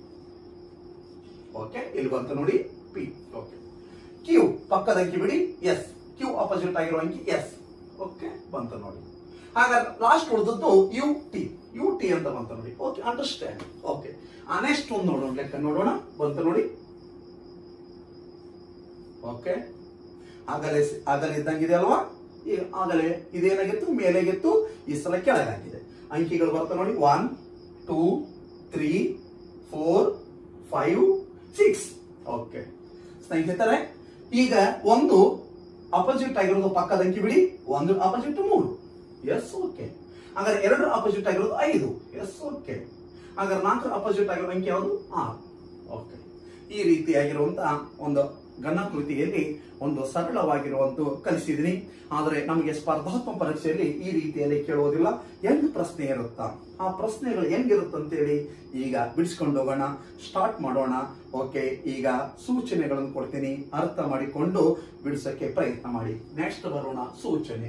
A: ಓಕೆ ಇಲ್ಲಿ ಬಂತು ನೋಡಿ ಪಿ ಓಕೆ ಕ್ಯೂ ಪಕ್ಕದ ಅಂಕಿ ಬಿಡಿ ಎಸ್ ಕ್ಯೂ ಅಪೋಸಿಟ್ ಆಗಿರೋ ಅಂಕಿ ಎಸ್ ಓಕೆ ಬಂತು ನೋಡಿ ಹಾಗಾದ್ರೆ ಲಾಸ್ಟ್ ಉಳಿದದ್ದು ಯು ಟಿ ಯು ಟಿ ಅಂತ ಬಂತು ನೋಡಿ ಓಕೆ ಅಂಡರ್ಸ್ಟ್ಯಾಂಡ್ ಓಕೆ ಆ ನೆಕ್ಸ್ಟ್ ಒಂದು ನೋಡೋಣ ಲೆಕ್ಕ ನೋಡೋಣ ಬಂತು ನೋಡಿ ಓಕೆ ಆಗಲೇ ಆಗಲೇ ಇದ್ದಂಗಿದೆ ಅಲ್ವಾ ಈಗ ಆಗಲೇ ಇದೇನಾಗಿತ್ತು ಮೇಲೆಗಿತ್ತು ಈ ಸಲ ಕೆಳಗಾಗಿದೆ ಅಂಕಿಗಳು ಬರ್ತಾ ನೋಡಿ one two three four five six okay ಸ್ನೇಹಿತರೆ ಈಗ ಒಂದು ಅಪೋಸಿಟ್ ಆಗಿರೋದು ಪಕ್ಕದ ಅಂಕಿ ಬಿಡಿ ಒಂದು ಅಪೋಸಿಟ್ ಮೂರು ಎಸ್ ಓಕೆ ಹಾಗಾದ್ರೆ ಎರಡು ಅಪೋಸಿಟ್ ಆಗಿರೋದು ಐದು ಎಸ್ ಓಕೆ ಹಾಗಾದ್ರೆ ನಾಲ್ಕು ಅಪೋಸಿಟ್ ಆಗಿರೋ ಅಂಕಿ ಯಾವುದು ಆರು ಓಕೆ ಈ ರೀತಿಯಾಗಿರುವಂತಹ ಒಂದು ಘನಾಕೃತಿಯಲ್ಲಿ ಒಂದು ಸರಳವಾಗಿರುವಂತ ಕಲಿಸಿದೀನಿ ಆದರೆ ನಮಗೆ ಸ್ಪರ್ಧಾತ್ಮಕ ಪರೀಕ್ಷೆಯಲ್ಲಿ ಈ ರೀತಿಯಲ್ಲಿ ಕೇಳೋದಿಲ್ಲ ಹೆಂಗ್ ಪ್ರಶ್ನೆ ಇರುತ್ತಾ ಆ ಪ್ರಶ್ನೆಗಳು ಹೆಂಗಿರುತ್ತಂತೇಳಿ ಈಗ ಬಿಡಿಸ್ಕೊಂಡು ಹೋಗೋಣ ಸ್ಟಾರ್ಟ್ ಮಾಡೋಣ ಓಕೆ ಈಗ ಸೂಚನೆಗಳನ್ನು ಕೊಡ್ತೀನಿ ಅರ್ಥ ಮಾಡಿಕೊಂಡು ಬಿಡಿಸಕ್ಕೆ ಪ್ರಯತ್ನ ಮಾಡಿ ನೆಕ್ಸ್ಟ್ ಬರೋಣ ಸೂಚನೆ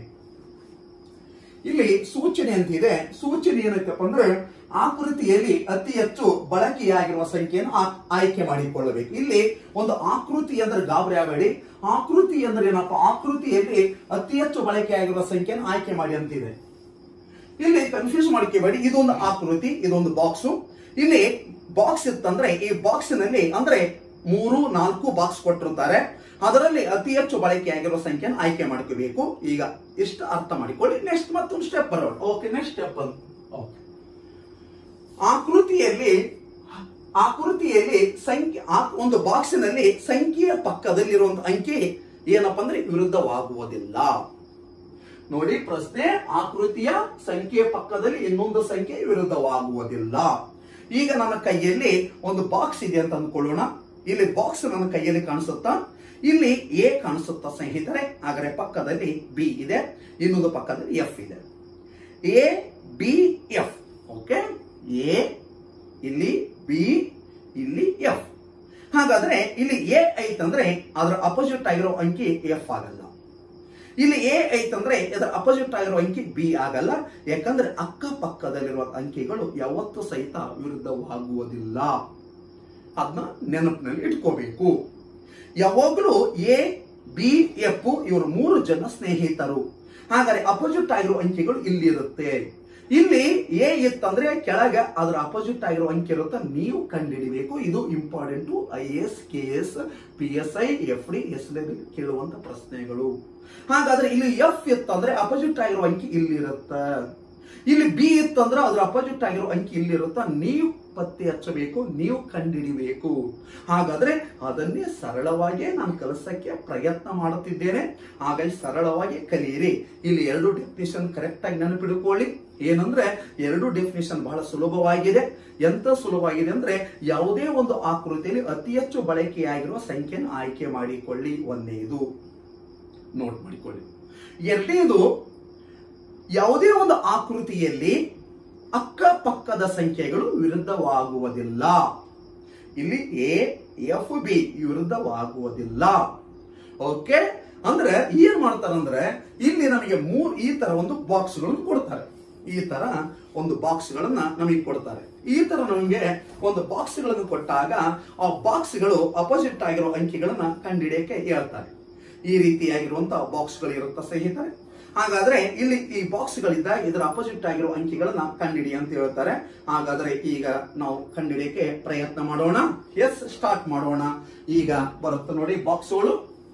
A: ಇಲ್ಲಿ ಸೂಚನೆ ಅಂತಿದೆ ಸೂಚನೆ ಏನೈತಪ್ಪ ಅಂದ್ರೆ ಆಕೃತಿಯಲ್ಲಿ ಅತಿ ಹೆಚ್ಚು ಬಳಕೆಯಾಗಿರುವ ಸಂಖ್ಯೆಯನ್ನು ಆ- ಆಯ್ಕೆ ಮಾಡಿಕೊಳ್ಳಬೇಕು ಇಲ್ಲಿ ಒಂದು ಆಕೃತಿ ಅಂದ್ರೆ ಗಾಬರಿ ಆಗಬೇಡಿ ಆಕೃತಿ ಅಂದ್ರೆ ಏನಪ್ಪ ಆಕೃತಿಯಲ್ಲಿ ಅತಿ ಹೆಚ್ಚು ಬಳಕೆಯಾಗಿರುವ ಸಂಖ್ಯೆಯನ್ನು ಆಯ್ಕೆ ಮಾಡಿ ಅಂತಿದೆ ಇಲ್ಲಿ ಕನ್ಫ್ಯೂಸ್ ಮಾಡ್ಕೋಬೇಡಿ ಇದೊಂದು ಆಕೃತಿ ಇದೊಂದು ಬಾಕ್ಸು ಇಲ್ಲಿ ಬಾಕ್ಸ್ ಇತ್ತಂದ್ರೆ ಈ ಬಾಕ್ಸಿನಲ್ಲಿ ಅಂದ್ರೆ ಮೂರು ನಾಲ್ಕು ಬಾಕ್ಸ್ ಕೊಟ್ಟಿರ್ತಾರೆ ಅದರಲ್ಲಿ ಅತಿ ಹೆಚ್ಚು ಬಳಕೆಯಾಗಿರುವ ಸಂಖ್ಯೆಯನ್ನು ಆಯ್ಕೆ ಮಾಡ್ಕೋಬೇಕು ಈಗ ಇಷ್ಟು ಅರ್ಥ ಮಾಡಿಕೊಳ್ಳಿ ನೆಕ್ಸ್ಟ್ ಮತ್ತೊಂದು ಸ್ಟೆಪ್ ಬರೋಣ ಓಕೆ ನೆಕ್ಸ್ಟ್ ಸ್ಟೆಪ್ ಅಂತ ಓಕೆ ಆಕೃತಿಯಲ್ಲಿ ಆಕೃತಿಯಲ್ಲಿ ಸಂಖ್ಯೆ ಆ- ಒಂದು ಬಾಕ್ಸಿನಲ್ಲಿ ಸಂಖ್ಯೆಯ ಪಕ್ಕದಲ್ಲಿರುವಂತ ಅಂಕಿ ಏನಪ್ಪಾ ಅಂದ್ರೆ ವಿರುದ್ಧವಾಗುವುದಿಲ್ಲ ನೋಡಿ ಪ್ರಶ್ನೆ ಆಕೃತಿಯ ಸಂಖ್ಯೆಯ ಪಕ್ಕದಲ್ಲಿ ಇನ್ನೊಂದು ಸಂಖ್ಯೆ ವಿರುದ್ಧವಾಗುವುದಿಲ್ಲ ಈಗ ನನ್ನ ಕೈಯಲ್ಲಿ ಒಂದು ಬಾಕ್ಸ್ ಇದೆ ಅಂತ ಅಂದ್ಕೊಳ್ಳೋಣ ಇಲ್ಲಿ ಬಾಕ್ಸ್ ನನ್ನ ಕೈಯಲ್ಲಿ ಕಾಣಿಸುತ್ತಾ ಇಲ್ಲಿ ಎ ಕಾಣಿಸುತ್ತಾ ಸ್ನೇಹಿತರೆ ಹಾಗಾದ್ರೆ ಪಕ್ಕದಲ್ಲಿ ಬಿ ಇದೆ ಇನ್ನೊಂದು ಪಕ್ಕದಲ್ಲಿ ಎಫ್ ಇದೆ A B F okay A ಇಲ್ಲಿ ಬಿ ಇಲ್ಲಿ ಎಫ್ ಹಾಗಾದ್ರೆ ಇಲ್ಲಿ ಎ ಐತಂದ್ರೆ ಅದರ ಅಪೋಸಿಟ್ ಆಗಿರೋ ಅಂಕಿ ಎಫ್ ಆಗಲ್ಲ ಇಲ್ಲಿ ಎ ಐತಂದ್ರೆ ಇದರ ಅಪೋಸಿಟ್ ಆಗಿರೋ ಅಂಕಿ ಬಿ ಆಗಲ್ಲ ಯಾಕಂದ್ರೆ ಅಕ್ಕಪಕ್ಕದಲ್ಲಿರುವ ಅಂಕಿಗಳು ಯಾವತ್ತೂ ಸಹಿತ ವಿರುದ್ಧವಾಗುವುದಿಲ್ಲ ಅದನ್ನ ನೆನಪಿನಲ್ಲಿ ಇಟ್ಕೋಬೇಕು ಯಾವಾಗಲೂ ಎ ಬಿ ಎಫ್ ಇವರು ಮೂರು ಜನ ಸ್ನೇಹಿತರು ಹಾಗಾದ್ರೆ ಅಪೋಸಿಟ್ ಆಗಿರೋ ಅಂಕಿಗಳು ಇಲ್ಲಿರುತ್ತೆ ಇಲ್ಲಿ ಎ ಇತ್ತಂದ್ರೆ ಕೆಳಗೆ ಅದರ ಅಪೋಸಿಟ್ ಆಗಿರೋ ಅಂಕಿ ಇರುತ್ತೆ ನೀವು ಕಂಡುಹಿಡಿಬೇಕು ಇದು important I S K S P S I F D S ಕೇಳುವಂತ ಪ್ರಶ್ನೆಗಳು ಹಾಗಾದ್ರೆ ಇಲ್ಲಿ ಎಫ್ ಇತ್ತಂದ್ರೆ ಅಪೋಸಿಟ್ ಆಗಿರೋ ಅಂಕಿ ಇಲ್ಲಿರುತ್ತೆ ಇಲ್ಲಿ ಬಿ ಇತ್ತಂದ್ರೆ ಅದ್ರ ಅಪೋಸಿಟ್ ಆಗಿರೋ ಅಂಕಿ ಇಲ್ಲಿರುತ್ತ ನೀವು ಪತ್ತೆ ಹಚ್ಚಬೇಕು ನೀವು ಕಂಡುಹಿಡಿಬೇಕು ಹಾಗಾದ್ರೆ ಅದನ್ನೇ ಸರಳವಾಗಿ ನಾನು ಕಲಿಸಕ್ಕೆ ಪ್ರಯತ್ನ ಮಾಡುತ್ತಿದ್ದೇನೆ ಹಾಗಾಗಿ ಸರಳವಾಗಿ ಕಲಿಯಿರಿ ಇಲ್ಲಿ ಎರಡು ಡೆಫಿನಿಷನ್ ಕರೆಕ್ಟ್ ಆಗಿ ನೆನಪಿಡ್ಕೊಳ್ಳಿ ಏನಂದ್ರೆ ಎರಡು ಡೆಫಿನಿಷನ್ ಬಹಳ ಸುಲಭವಾಗಿದೆ ಎಂತ ಸುಲಭವಾಗಿದೆ ಅಂದ್ರೆ ಯಾವುದೇ ಒಂದು ಆಕೃತಿಯಲ್ಲಿ ಅತಿ ಹೆಚ್ಚು ಬಳಕೆಯಾಗಿರುವ ಸಂಖ್ಯೆಯನ್ನು ಆಯ್ಕೆ ಮಾಡಿಕೊಳ್ಳಿ ಒಂದನೇದು ನೋಟ್ ಮಾಡಿಕೊಳ್ಳಿ ಎರಡನೇದು ಯಾವುದೇ ಒಂದು ಆಕೃತಿಯಲ್ಲಿ ಅಕ್ಕಪಕ್ಕದ ಸಂಖ್ಯೆಗಳು ವಿರುದ್ಧವಾಗುವುದಿಲ್ಲ ಇಲ್ಲಿ ಎ ಎಫ್ ಬಿ ವಿರುದ್ಧವಾಗುವುದಿಲ್ಲ ಓಕೆ ಅಂದ್ರೆ ಏನ್ ಮಾಡ್ತಾರಂದ್ರೆ ಇಲ್ಲಿ ನಮಗೆ ಮೂರ್ ಈ ತರ ಒಂದು ಬಾಕ್ಸ್ ಗಳನ್ನು ಕೊಡ್ತಾರೆ ಈ ತರ ಒಂದು ಬಾಕ್ಸ್ ಗಳನ್ನ ನಮಗೆ ಕೊಡ್ತಾರೆ ಈ ತರ ನಮಗೆ ಒಂದು ಬಾಕ್ಸ್ ಗಳನ್ನು ಕೊಟ್ಟಾಗ ಆ ಬಾಕ್ಸ್ ಗಳು ಅಪೋಸಿಟ್ ಆಗಿರೋ ಅಂಕಿಗಳನ್ನ ಕಂಡುಹಿಡಿಯಕ್ಕೆ ಹೇಳ್ತಾರೆ ಈ ರೀತಿಯಾಗಿರುವಂತಹ ಬಾಕ್ಸ್ ಗಳು ಇರುತ್ತೆ ಸ್ನೇಹಿತರೆ ಹಾಗಾದ್ರೆ ಇಲ್ಲಿ ಈ ಬಾಕ್ಸ್ ಗಳಿದ್ದಾಗ ಇದರ ಅಪೋಸಿಟ್ ಆಗಿರೋ ಅಂಕಿಗಳನ್ನ ಕಂಡಿಡಿ ಅಂತ ಹೇಳ್ತಾರೆ ಹಾಗಾದ್ರೆ ಈಗ ನಾವು ಕಂಡಿಡಿಯಕ್ಕೆ ಪ್ರಯತ್ನ ಮಾಡೋಣ ಎಸ್ ಸ್ಟಾರ್ಟ್ ಮಾಡೋಣ ಈಗ ಬರುತ್ತೆ ನೋಡಿ ಬಾಕ್ಸ್ಗಳು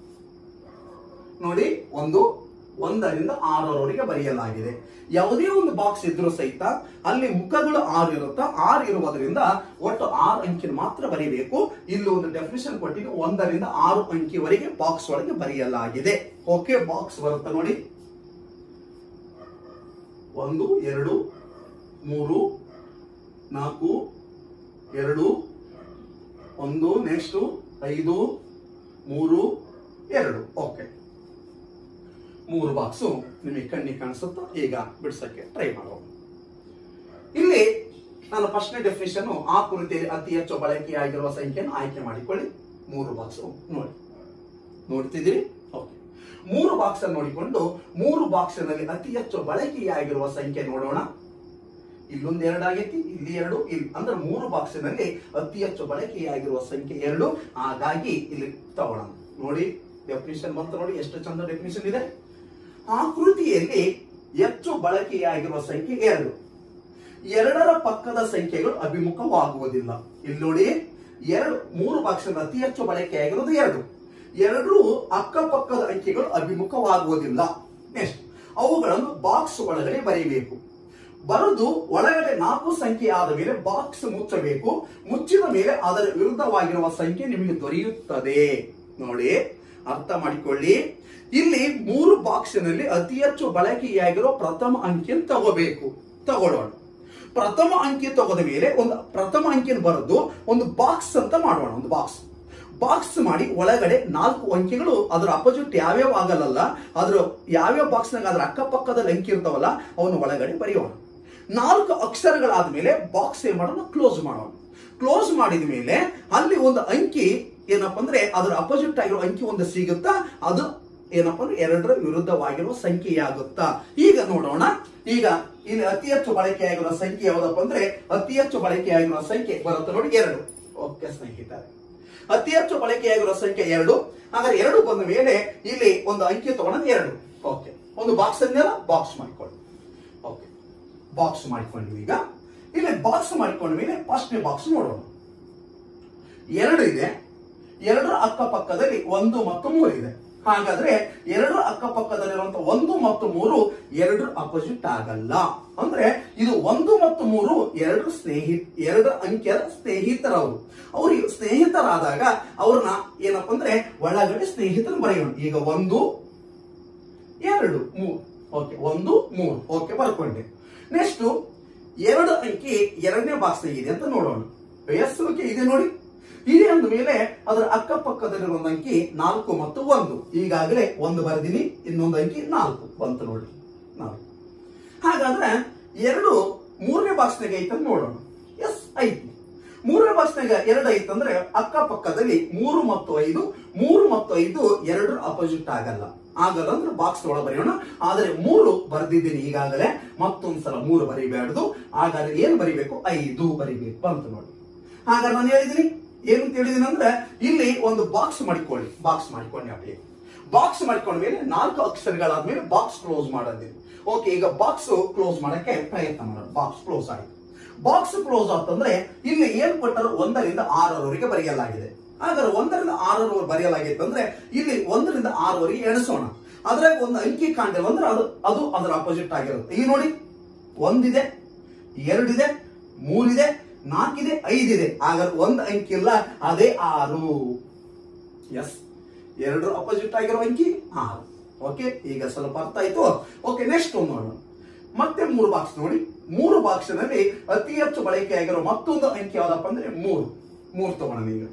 A: ನೋಡಿ ಒಂದು ಒಂದರಿಂದ ಆರರವರೆಗೆ ಬರೆಯಲಾಗಿದೆ ಯಾವುದೇ ಒಂದು ಬಾಕ್ಸ್ ಇದ್ರೂ ಸಹಿತ ಅಲ್ಲಿ ಮುಖಗಳು ಆರು ಇರುತ್ತಾ ಆರು ಇರುವುದರಿಂದ ಒಟ್ಟು ಆರು ಅಂಕಿನ ಮಾತ್ರ ಬರೀಬೇಕು ಇಲ್ಲಿ ಒಂದು ಡೆಫಿನೇಷನ್ ಕೊಟ್ಟಿದ್ದು ಒಂದರಿಂದ ಆರು ಅಂಕಿವರೆಗೆ ಬಾಕ್ಸ್ ಒಳಗೆ ಬರೆಯಲಾಗಿದೆ ಓಕೆ ಬಾಕ್ಸ್ ಬರುತ್ತೆ ನೋಡಿ ಒಂದು ಎರಡು ಮೂರು ನಾಲ್ಕು ಎರಡು ಒಂದು ನೆಕ್ಸ್ಟ್ ಐದು ಮೂರು ಎರಡು ಓಕೆ ಮೂರು ಬಾಕ್ಸು ನಿಮಗೆ ಕಣ್ಣಿಗೆ ಕಾಣಿಸುತ್ತಾ ಈಗ ಬಿಡ್ಸಕ್ಕೆ ಟ್ರೈ ಮಾಡೋಣ ಇಲ್ಲಿ ನಾನು ಫಸ್ಟ್ನೇ ಡೆಫಿನೇಷನ್ ಆಕೃತಿಯಲ್ಲಿ ಅತಿ ಹೆಚ್ಚು ಬಳಕೆಯಾಗಿರುವ ಸಂಖ್ಯೆಯನ್ನು ಆಯ್ಕೆ ಮಾಡಿಕೊಳ್ಳಿ ಮೂರು ಬಾಕ್ಸ್ ನೋಡಿ ನೋಡ್ತಿದ್ದೀರಿ ಓಕೆ ಮೂರು ಬಾಕ್ಸ್ ಅನ್ನು ನೋಡಿಕೊಂಡು ಮೂರು ಬಾಕ್ಸ್ ನಲ್ಲಿ ಅತಿ ಹೆಚ್ಚು ಬಳಕೆಯಾಗಿರುವ ಸಂಖ್ಯೆ ನೋಡೋಣ ಇಲ್ಲೊಂದು ಎರಡು ಆಗೈತಿ ಇಲ್ಲಿ ಎರಡು ಇಲ್ಲಿ ಅಂದ್ರೆ ಮೂರು ಬಾಕ್ಸ್ ನಲ್ಲಿ ಅತಿ ಹೆಚ್ಚು ಬಳಕೆಯಾಗಿರುವ ಸಂಖ್ಯೆ ಎರಡು ಹಾಗಾಗಿ ಇಲ್ಲಿ ತಗೊಳ್ಳೋಣ ನೋಡಿ ಡೆಫಿನಿಷನ್ ಬಂತು ನೋಡಿ ಎಷ್ಟು ಚಂದ ಡೆಫಿನಿಷನ್ ಇದೆ ಆಕೃತಿಯಲ್ಲಿ ಹೆಚ್ಚು ಬಳಕೆಯಾಗಿರುವ ಸಂಖ್ಯೆ ಎರಡು ಎರಡರ ಪಕ್ಕದ ಸಂಖ್ಯೆಗಳು ಅಭಿಮುಖವಾಗುವುದಿಲ್ಲ ಇಲ್ಲಿ ನೋಡಿ ಎರಡು ಮೂರು ಬಾಕ್ಸ್ ಅತಿ ಹೆಚ್ಚು ಬಳಕೆಯಾಗಿರೋದು ಎರಡು ಎರಡು ಅಕ್ಕಪಕ್ಕದ ಅಂಕಿಗಳು ಅಭಿಮುಖವಾಗುವುದಿಲ್ಲ ನೆಕ್ಸ್ಟ್ ಅವುಗಳನ್ನು ಬಾಕ್ಸ್ ಒಳಗಡೆ ಬರೆಯಬೇಕು ಬರೆದು ಒಳಗಡೆ ನಾಲ್ಕು ಸಂಖ್ಯೆ ಆದ ಮೇಲೆ ಬಾಕ್ಸ್ ಮುಚ್ಚಬೇಕು ಮುಚ್ಚಿದ ಮೇಲೆ ಅದರ ವಿರುದ್ಧವಾಗಿರುವ ಸಂಖ್ಯೆ ನಿಮಗೆ ದೊರೆಯುತ್ತದೆ ನೋಡಿ ಅರ್ಥ ಮಾಡಿಕೊಳ್ಳಿ ಇಲ್ಲಿ ಮೂರು ಬಾಕ್ಸಿನಲ್ಲಿ ಅತಿ ಹೆಚ್ಚು ಬಳಕೆಯಾಗಿರೋ ಪ್ರಥಮ ಅಂಕಿಯನ್ನು ತಗೋಬೇಕು ತಗೊಳ್ಳೋಣ ಪ್ರಥಮ ಅಂಕಿ ತಗೋದ ಮೇಲೆ ಒಂದು ಪ್ರಥಮ ಅಂಕಿಯನ್ನು ಬರೆದು ಒಂದು ಬಾಕ್ಸ್ ಅಂತ ಮಾಡೋಣ ಒಂದು ಬಾಕ್ಸ್ ಬಾಕ್ಸ್ ಮಾಡಿ ಒಳಗಡೆ ನಾಲ್ಕು ಅಂಕಿಗಳು ಅದರ ಅಪೋಸಿಟ್ ಯಾವ್ಯಾವ ಆಗಲ್ಲ ಅದ್ರ ಯಾವ್ಯಾವ ಬಾಕ್ಸ್ನಾಗ ಅದ್ರ ಅಕ್ಕಪಕ್ಕದಲ್ಲಿ ಅಂಕಿ ಇರ್ತಾವಲ್ಲ ಅವನ್ನ ಒಳಗಡೆ ಬರೆಯೋಣ ನಾಲ್ಕು ಅಕ್ಷರಗಳಾದ್ಮೇಲೆ ಬಾಕ್ಸ್ ಏನ್ ಮಾಡೋಣ ಕ್ಲೋಸ್ ಮಾಡೋಣ ಕ್ಲೋಸ್ ಮಾಡಿದ ಮೇಲೆ ಅಲ್ಲಿ ಒಂದು ಅಂಕಿ ಏನಪ್ಪಾ ಅಂದ್ರೆ ಅದರ ಅಪೋಸಿಟ್ ಆಗಿರೋ ಅಂಕಿ ಒಂದು ಸಿಗುತ್ತಾ ಅದು ಏನಪ್ಪಾ ಅಂದ್ರೆ ಎರಡರ ವಿರುದ್ಧವಾಗಿರುವ ಸಂಖ್ಯೆಯಾಗುತ್ತಾ ಈಗ ನೋಡೋಣ ಈಗ ಇಲ್ಲಿ ಅತಿ ಹೆಚ್ಚು ಬಳಕೆಯಾಗಿರುವ ಸಂಖ್ಯೆ ಯಾವ್ದಪ್ಪ ಅಂದ್ರೆ ಅತಿ ಹೆಚ್ಚು ಬಳಕೆಯಾಗಿರುವ ಸಂಖ್ಯೆ ಬರುತ್ತೆ ನೋಡಿ ಎರಡು ಓಕೆ ಸ್ನೇಹಿತರೆ ಅತಿ ಹೆಚ್ಚು ಬಳಕೆಯಾಗಿರುವ ಸಂಖ್ಯೆ ಎರಡು ಹಾಗಾದ್ರೆ ಎರಡು ಬಂದ ಮೇಲೆ ಇಲ್ಲಿ ಒಂದು ಅಂಕಿ ತಗೊಳ್ಳೋದು ಎರಡು ಓಕೆ ಒಂದು ಬಾಕ್ಸ್ ಅನ್ನೆಲ್ಲ ಬಾಕ್ಸ್ ಮಾಡಿಕೊಳ್ಳಿ ಓಕೆ ಬಾಕ್ಸ್ ಮಾಡಿಕೊಂಡ್ವಿ ಈಗ ಇಲ್ಲಿ ಬಾಕ್ಸ್ ಮಾಡಿಕೊಂಡ ಮೇಲೆ ಫಸ್ಟ್ನೇ ಬಾಕ್ಸ್ ನೋಡೋಣ ಎರಡು ಇದೆ ಎರಡರ ಅಕ್ಕಪಕ್ಕದಲ್ಲಿ ಒಂದು ಮತ್ತು ಮೂರು ಇದೆ ಹಾಗಾದ್ರೆ ಎರಡರ ಅಕ್ಕಪಕ್ಕದಲ್ಲಿರುವಂತ ಒಂದು ಮತ್ತು ಮೂರು ಎರಡರ ಅಪೋಸಿಟ್ ಆಗಲ್ಲ ಅಂದ್ರೆ ಇದು ಒಂದು ಮತ್ತು ಮೂರು ಎರಡು ಸ್ನೇಹಿ ಎರಡು ಅಂಕಿಯ ಸ್ನೇಹಿತರವರು ಅವ್ರಿಗೆ ಸ್ನೇಹಿತರಾದಾಗ ಅವ್ರನ್ನ ಏನಪ್ಪ ಅಂದ್ರೆ ಒಳಗಡೆ ಸ್ನೇಹಿತರು ಬರೆಯೋಣ ಈಗ ಒಂದು ಎರಡು ಮೂರು ಓಕೆ ಒಂದು ಮೂರು ಓಕೆ ಬರ್ಕೊಂಡೆ ನೆಕ್ಸ್ಟ್ ಎರಡು ಅಂಕಿ ಎರಡನೇ ಬಾಕ್ಸ್ ಇದೆ ಅಂತ ನೋಡೋಣ ಎಸ್ ಓಕೆ ಇದೆ ನೋಡಿ ಇದೆ ಅಂದ ಮೇಲೆ ಅದರ ಅಕ್ಕಪಕ್ಕದಲ್ಲಿರುವ ಒಂದು ಅಂಕಿ ನಾಲ್ಕು ಮತ್ತು ಒಂದು ಈಗಾಗಲೇ ಒಂದು ಬರೆದಿನಿ ಇನ್ನೊಂದು ಅಂಕಿ ನಾಲ್ಕು ಬಂತು ನೋಡಿ ನಾಲ್ಕು ಹಾಗಾದ್ರೆ ಎರಡು ಮೂರನೇ ಬಾಕ್ಸ್ನಾಗ ಐತೆ ಅಂತ ನೋಡೋಣ ಎಸ್ ಐತಿ ಮೂರನೇ ಬಾಕ್ಸ್ನಾಗ ಎರಡು ಐತಂದ್ರೆ ಅಕ್ಕಪಕ್ಕದಲ್ಲಿ ಮೂರು ಮತ್ತು ಐದು ಮೂರು ಮತ್ತು ಐದು ಎರಡರ ಅಪೋಸಿಟ್ ಆಗಲ್ಲ ಆಗಲ್ಲ ಅಂದ್ರೆ ಬಾಕ್ಸ್ ಒಳಗೆ ಬರೆಯೋಣ ಆದ್ರೆ ಮೂರು ಬರೆದಿದ್ದೀನಿ ಈಗಾಗಲೇ ಮತ್ತೊಂದ್ಸಲ ಮೂರು ಬರಿಬೇಡ್ದು ಹಾಗಾದ್ರೆ ಏನ್ ಬರಿಬೇಕು ಐದು ಬರಿಬೇಕು ಅಂತ ನೋಡಿ ಹಾಗಾದ್ರೆ ನಾನು ಹೇಳಿದೀನಿ ಏನು ಅಂತ ಹೇಳಿದೀನಿ ಅಂದ್ರೆ ಇಲ್ಲಿ ಒಂದು ಬಾಕ್ಸ್ ಮಾಡಿಕೊಳ್ಳಿ ಬಾಕ್ಸ್ ಮಾಡಿಕೊಂಡೆ அப்படியே ಬಾಕ್ಸ್ ಮಾಡ್ಕೊಂಡ ಮೇಲೆ ನಾಲ್ಕು ಅಕ್ಷರಗಳಾದ್ಮೇಲೆ ಬಾಕ್ಸ್ ಕ್ಲೋಸ್ ಮಾಡೋದಿದೆ ಓಕೆ ಈಗ ಬಾಕ್ಸ್ ಕ್ಲೋಸ್ ಮಾಡಕ್ಕೆ ಪ್ರಯತ್ನ ಮಾಡೋಣ ಬಾಕ್ಸ್ ಕ್ಲೋಸ್ ಆಯ್ತು ಬಾಕ್ಸ್ ಕ್ಲೋಸ್ ಆತಂದ್ರೆ ಇಲ್ಲಿ ಏನ್ ಕೊಟ್ಟರು ಒಂದರಿಂದ ಆರರವರೆಗೆ ಬರೆಯಲಾಗಿದೆ ಹಾಗಾದ್ರೆ ಒಂದರಿಂದ ಆರರವರೆಗೆ ಬರೆಯಲಾಗಿತ್ತು ಅಂದ್ರೆ ಇಲ್ಲಿ ಒಂದರಿಂದ ಆರವರೆಗೆ ಎಣಿಸೋಣ ಅದ್ರಾಗ ಒಂದು ಅಂಕಿ ಕಾಣಿಲ್ಲ ಅಂದ್ರೆ ಅದು ಅದು ಅದರ ಅಪೋಸಿಟ್ ಆಗಿರುತ್ತೆ ಈಗ ನೋಡಿ ಒಂದಿದೆ ಎರಡಿದೆ ಮೂರಿದೆ ನಾಲ್ಕಿದೆ ಐದಿದೆ ಹಾಗಾದ್ರೆ ಒಂದು ಅಂಕಿ ಇಲ್ಲ ಅದೇ ಆರು ಎಸ್ ಎರಡು ಅಪೋಸಿಟ್ ಆಗಿರೋ ಅಂಕಿ ಆರು ಓಕೆ ಈಗ ಸ್ವಲ್ಪ ಅರ್ಥ ಆಯ್ತು ಓಕೆ ನೆಕ್ಸ್ಟ್ ಒಂದು ನೋಡೋಣ ಮತ್ತೆ ಮೂರು ಬಾಕ್ಸ್ ನೋಡಿ ಮೂರು ಬಾಕ್ಸ್ ನಲ್ಲಿ ಅತಿ ಹೆಚ್ಚು ಬಳಕೆಯಾಗಿರೋ ಮತ್ತೊಂದು ಅಂಕಿ ಯಾವ್ದಪ್ಪ ಅಂದ್ರೆ ಮೂರು ಮೂರು ತಗೋಣ ಈಗ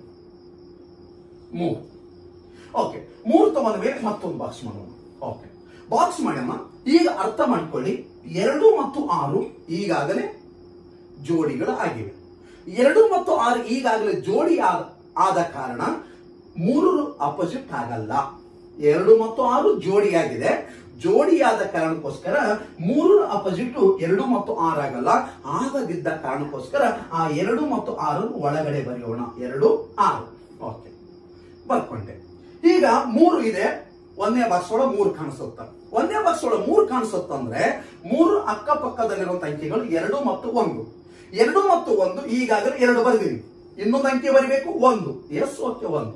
A: ಮೂರು ಓಕೆ ಮೂರು ತಗೊಂಡ ಮೇಲೆ ಮತ್ತೊಂದು ಬಾಕ್ಸ್ ಮಾಡೋಣ ಓಕೆ ಬಾಕ್ಸ್ ಮಾಡೋಣ ಈಗ ಅರ್ಥ ಮಾಡ್ಕೊಳ್ಳಿ ಎರಡು ಮತ್ತು ಆರು ಈಗಾಗಲೇ ಜೋಡಿಗಳು ಆಗಿವೆ ಎರಡು ಮತ್ತು ಆರು ಈಗಾಗಲೇ ಜೋಡಿ ಆದ ಆದ ಕಾರಣ ಮೂರು ಅಪೋಸಿಟ್ ಆಗಲ್ಲ ಎರಡು ಮತ್ತು ಆರು ಜೋಡಿಯಾಗಿದೆ ಜೋಡಿಯಾದ ಕಾರಣಕ್ಕೋಸ್ಕರ ಮೂರು ಅಪೋಸಿಟ್ ಎರಡು ಮತ್ತು ಆರು ಆಗಲ್ಲ ಆಗದಿದ್ದ ಕಾರಣಕ್ಕೋಸ್ಕರ ಆ ಎರಡು ಮತ್ತು ಆರು ಒಳಗಡೆ ಬರೆಯೋಣ ಎರಡು ಆರು ಓಕೆ ಬರ್ಕೊಂಡೆ ಈಗ ಮೂರು ಇದೆ ಒಂದನೇ ಬಾಕ್ಸ್ ಒಳಗೆ ಮೂರು ಕಾಣಿಸುತ್ತ ಒಂದನೇ ಬಾಕ್ಸ್ ಒಳಗೆ ಮೂರು ಕಾಣಿಸುತ್ತಂದ್ರೆ ಮೂರು ಅಕ್ಕಪಕ್ಕದಲ್ಲಿರುವಂತ ಅಂಕಿಗಳು ಎರಡು ಮತ್ತು ಒಂದು ಎರಡು ಮತ್ತು ಒಂದು ಈಗಾಗಲೇ ಎರಡು ಬರೆದಿನಿ ಇನ್ನೊಂದು ಅಂಕಿ ಬರಿಬೇಕು ಒಂದು ಎಸ್ ಓಕೆ ಒಂದು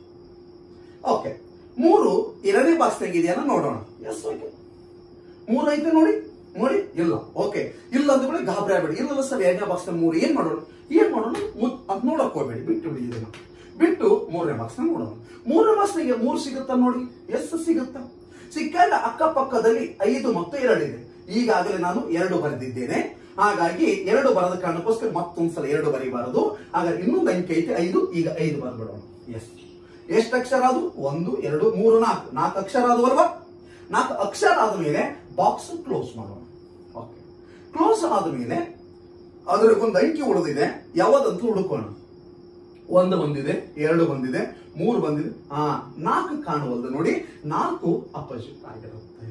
A: ಓಕೆ ಮೂರು ಎರಡನೇ ಬಾಕ್ಸ್ ತೆಗಿದೆಯನ್ನ ನೋಡೋಣ ಎಸ್ ಓಕೆ ಮೂರು ಐತೆ ನೋಡಿ ನೋಡಿ ಇಲ್ಲ ಓಕೆ ಇಲ್ಲ ಅಂದ ಮೇಲೆ ಗಾಬರಿ ಆಗ್ಬೇಡಿ ಇಲ್ಲ ಸರ್ ಎರಡನೇ ಬಾಕ್ಸ್ ಮೂರು ಏನ್ ಮಾಡೋಣ ಏನ್ ಮಾಡೋಣ ಮುದ್- ಅದ್ ನೋಡಕ್ ಹೋಗ್ಬೇಡಿ ಬಿಟ್ಟು ಬಿಡಿ ಇದನ್ನ ಬಿಟ್ಟು ಮೂರನೇ ಬಾಕ್ಸ್ ನೋಡೋಣ ಮೂರನೇ ಬಾಕ್ಸ್ನಾಗೆ ಮೂರು ಸಿಗುತ್ತಾ ನೋಡಿ ಎಸ್ ಸಿಗುತ್ತಾ ಸಿಕ್ಕಾಗ ಅಕ್ಕಪಕ್ಕದಲ್ಲಿ ಐದು ಮತ್ತು ಎರಡಿದೆ ಈಗಾಗಲೇ ನಾನು ಎರಡು ಬರೆದಿದ್ದೇನೆ ಹಾಗಾಗಿ ಎರಡು ಬರದ ಕಾರಣಕ್ಕೋಸ್ಕರ ಮತ್ತೊಂದ್ಸಲ ಎರಡು ಬರೀಬಾರದು ಹಾಗಾದ್ರೆ ಇನ್ನೊಂದು ಅಂಕಿ ಐತೆ ಐದು ಈಗ ಐದು ಬರ್ಬಿಡೋಣ ಎಸ್ ಎಷ್ಟು ಅಕ್ಷರ ಅದು ಒಂದು ಎರಡು ಮೂರು ನಾಲ್ಕು ನಾಲ್ಕು ಅಕ್ಷರ ಅದು ಅಲ್ವಾ ನಾಲ್ಕು ಅಕ್ಷರ ಆದ ಮೇಲೆ ಬಾಕ್ಸ್ ಕ್ಲೋಸ್ ಮಾಡೋಣ ಓಕೆ ಕ್ಲೋಸ್ ಆದ ಮೇಲೆ ಅದ್ರಾಗೊಂದು ಅಂಕಿ ಉಳಿದಿದೆ ಯಾವ್ದಂತ ಹುಡುಕೋಣ ಒಂದು ಬಂದಿದೆ ಎರಡು ಬಂದಿದೆ ಮೂರು ಬಂದಿದೆ ಆ ನಾಲ್ಕು ಕಾಣುವಲ್ದು ನೋಡಿ ನಾಲ್ಕು ಅಪೋಸಿಟ್ ಆಗಿರುತ್ತೆ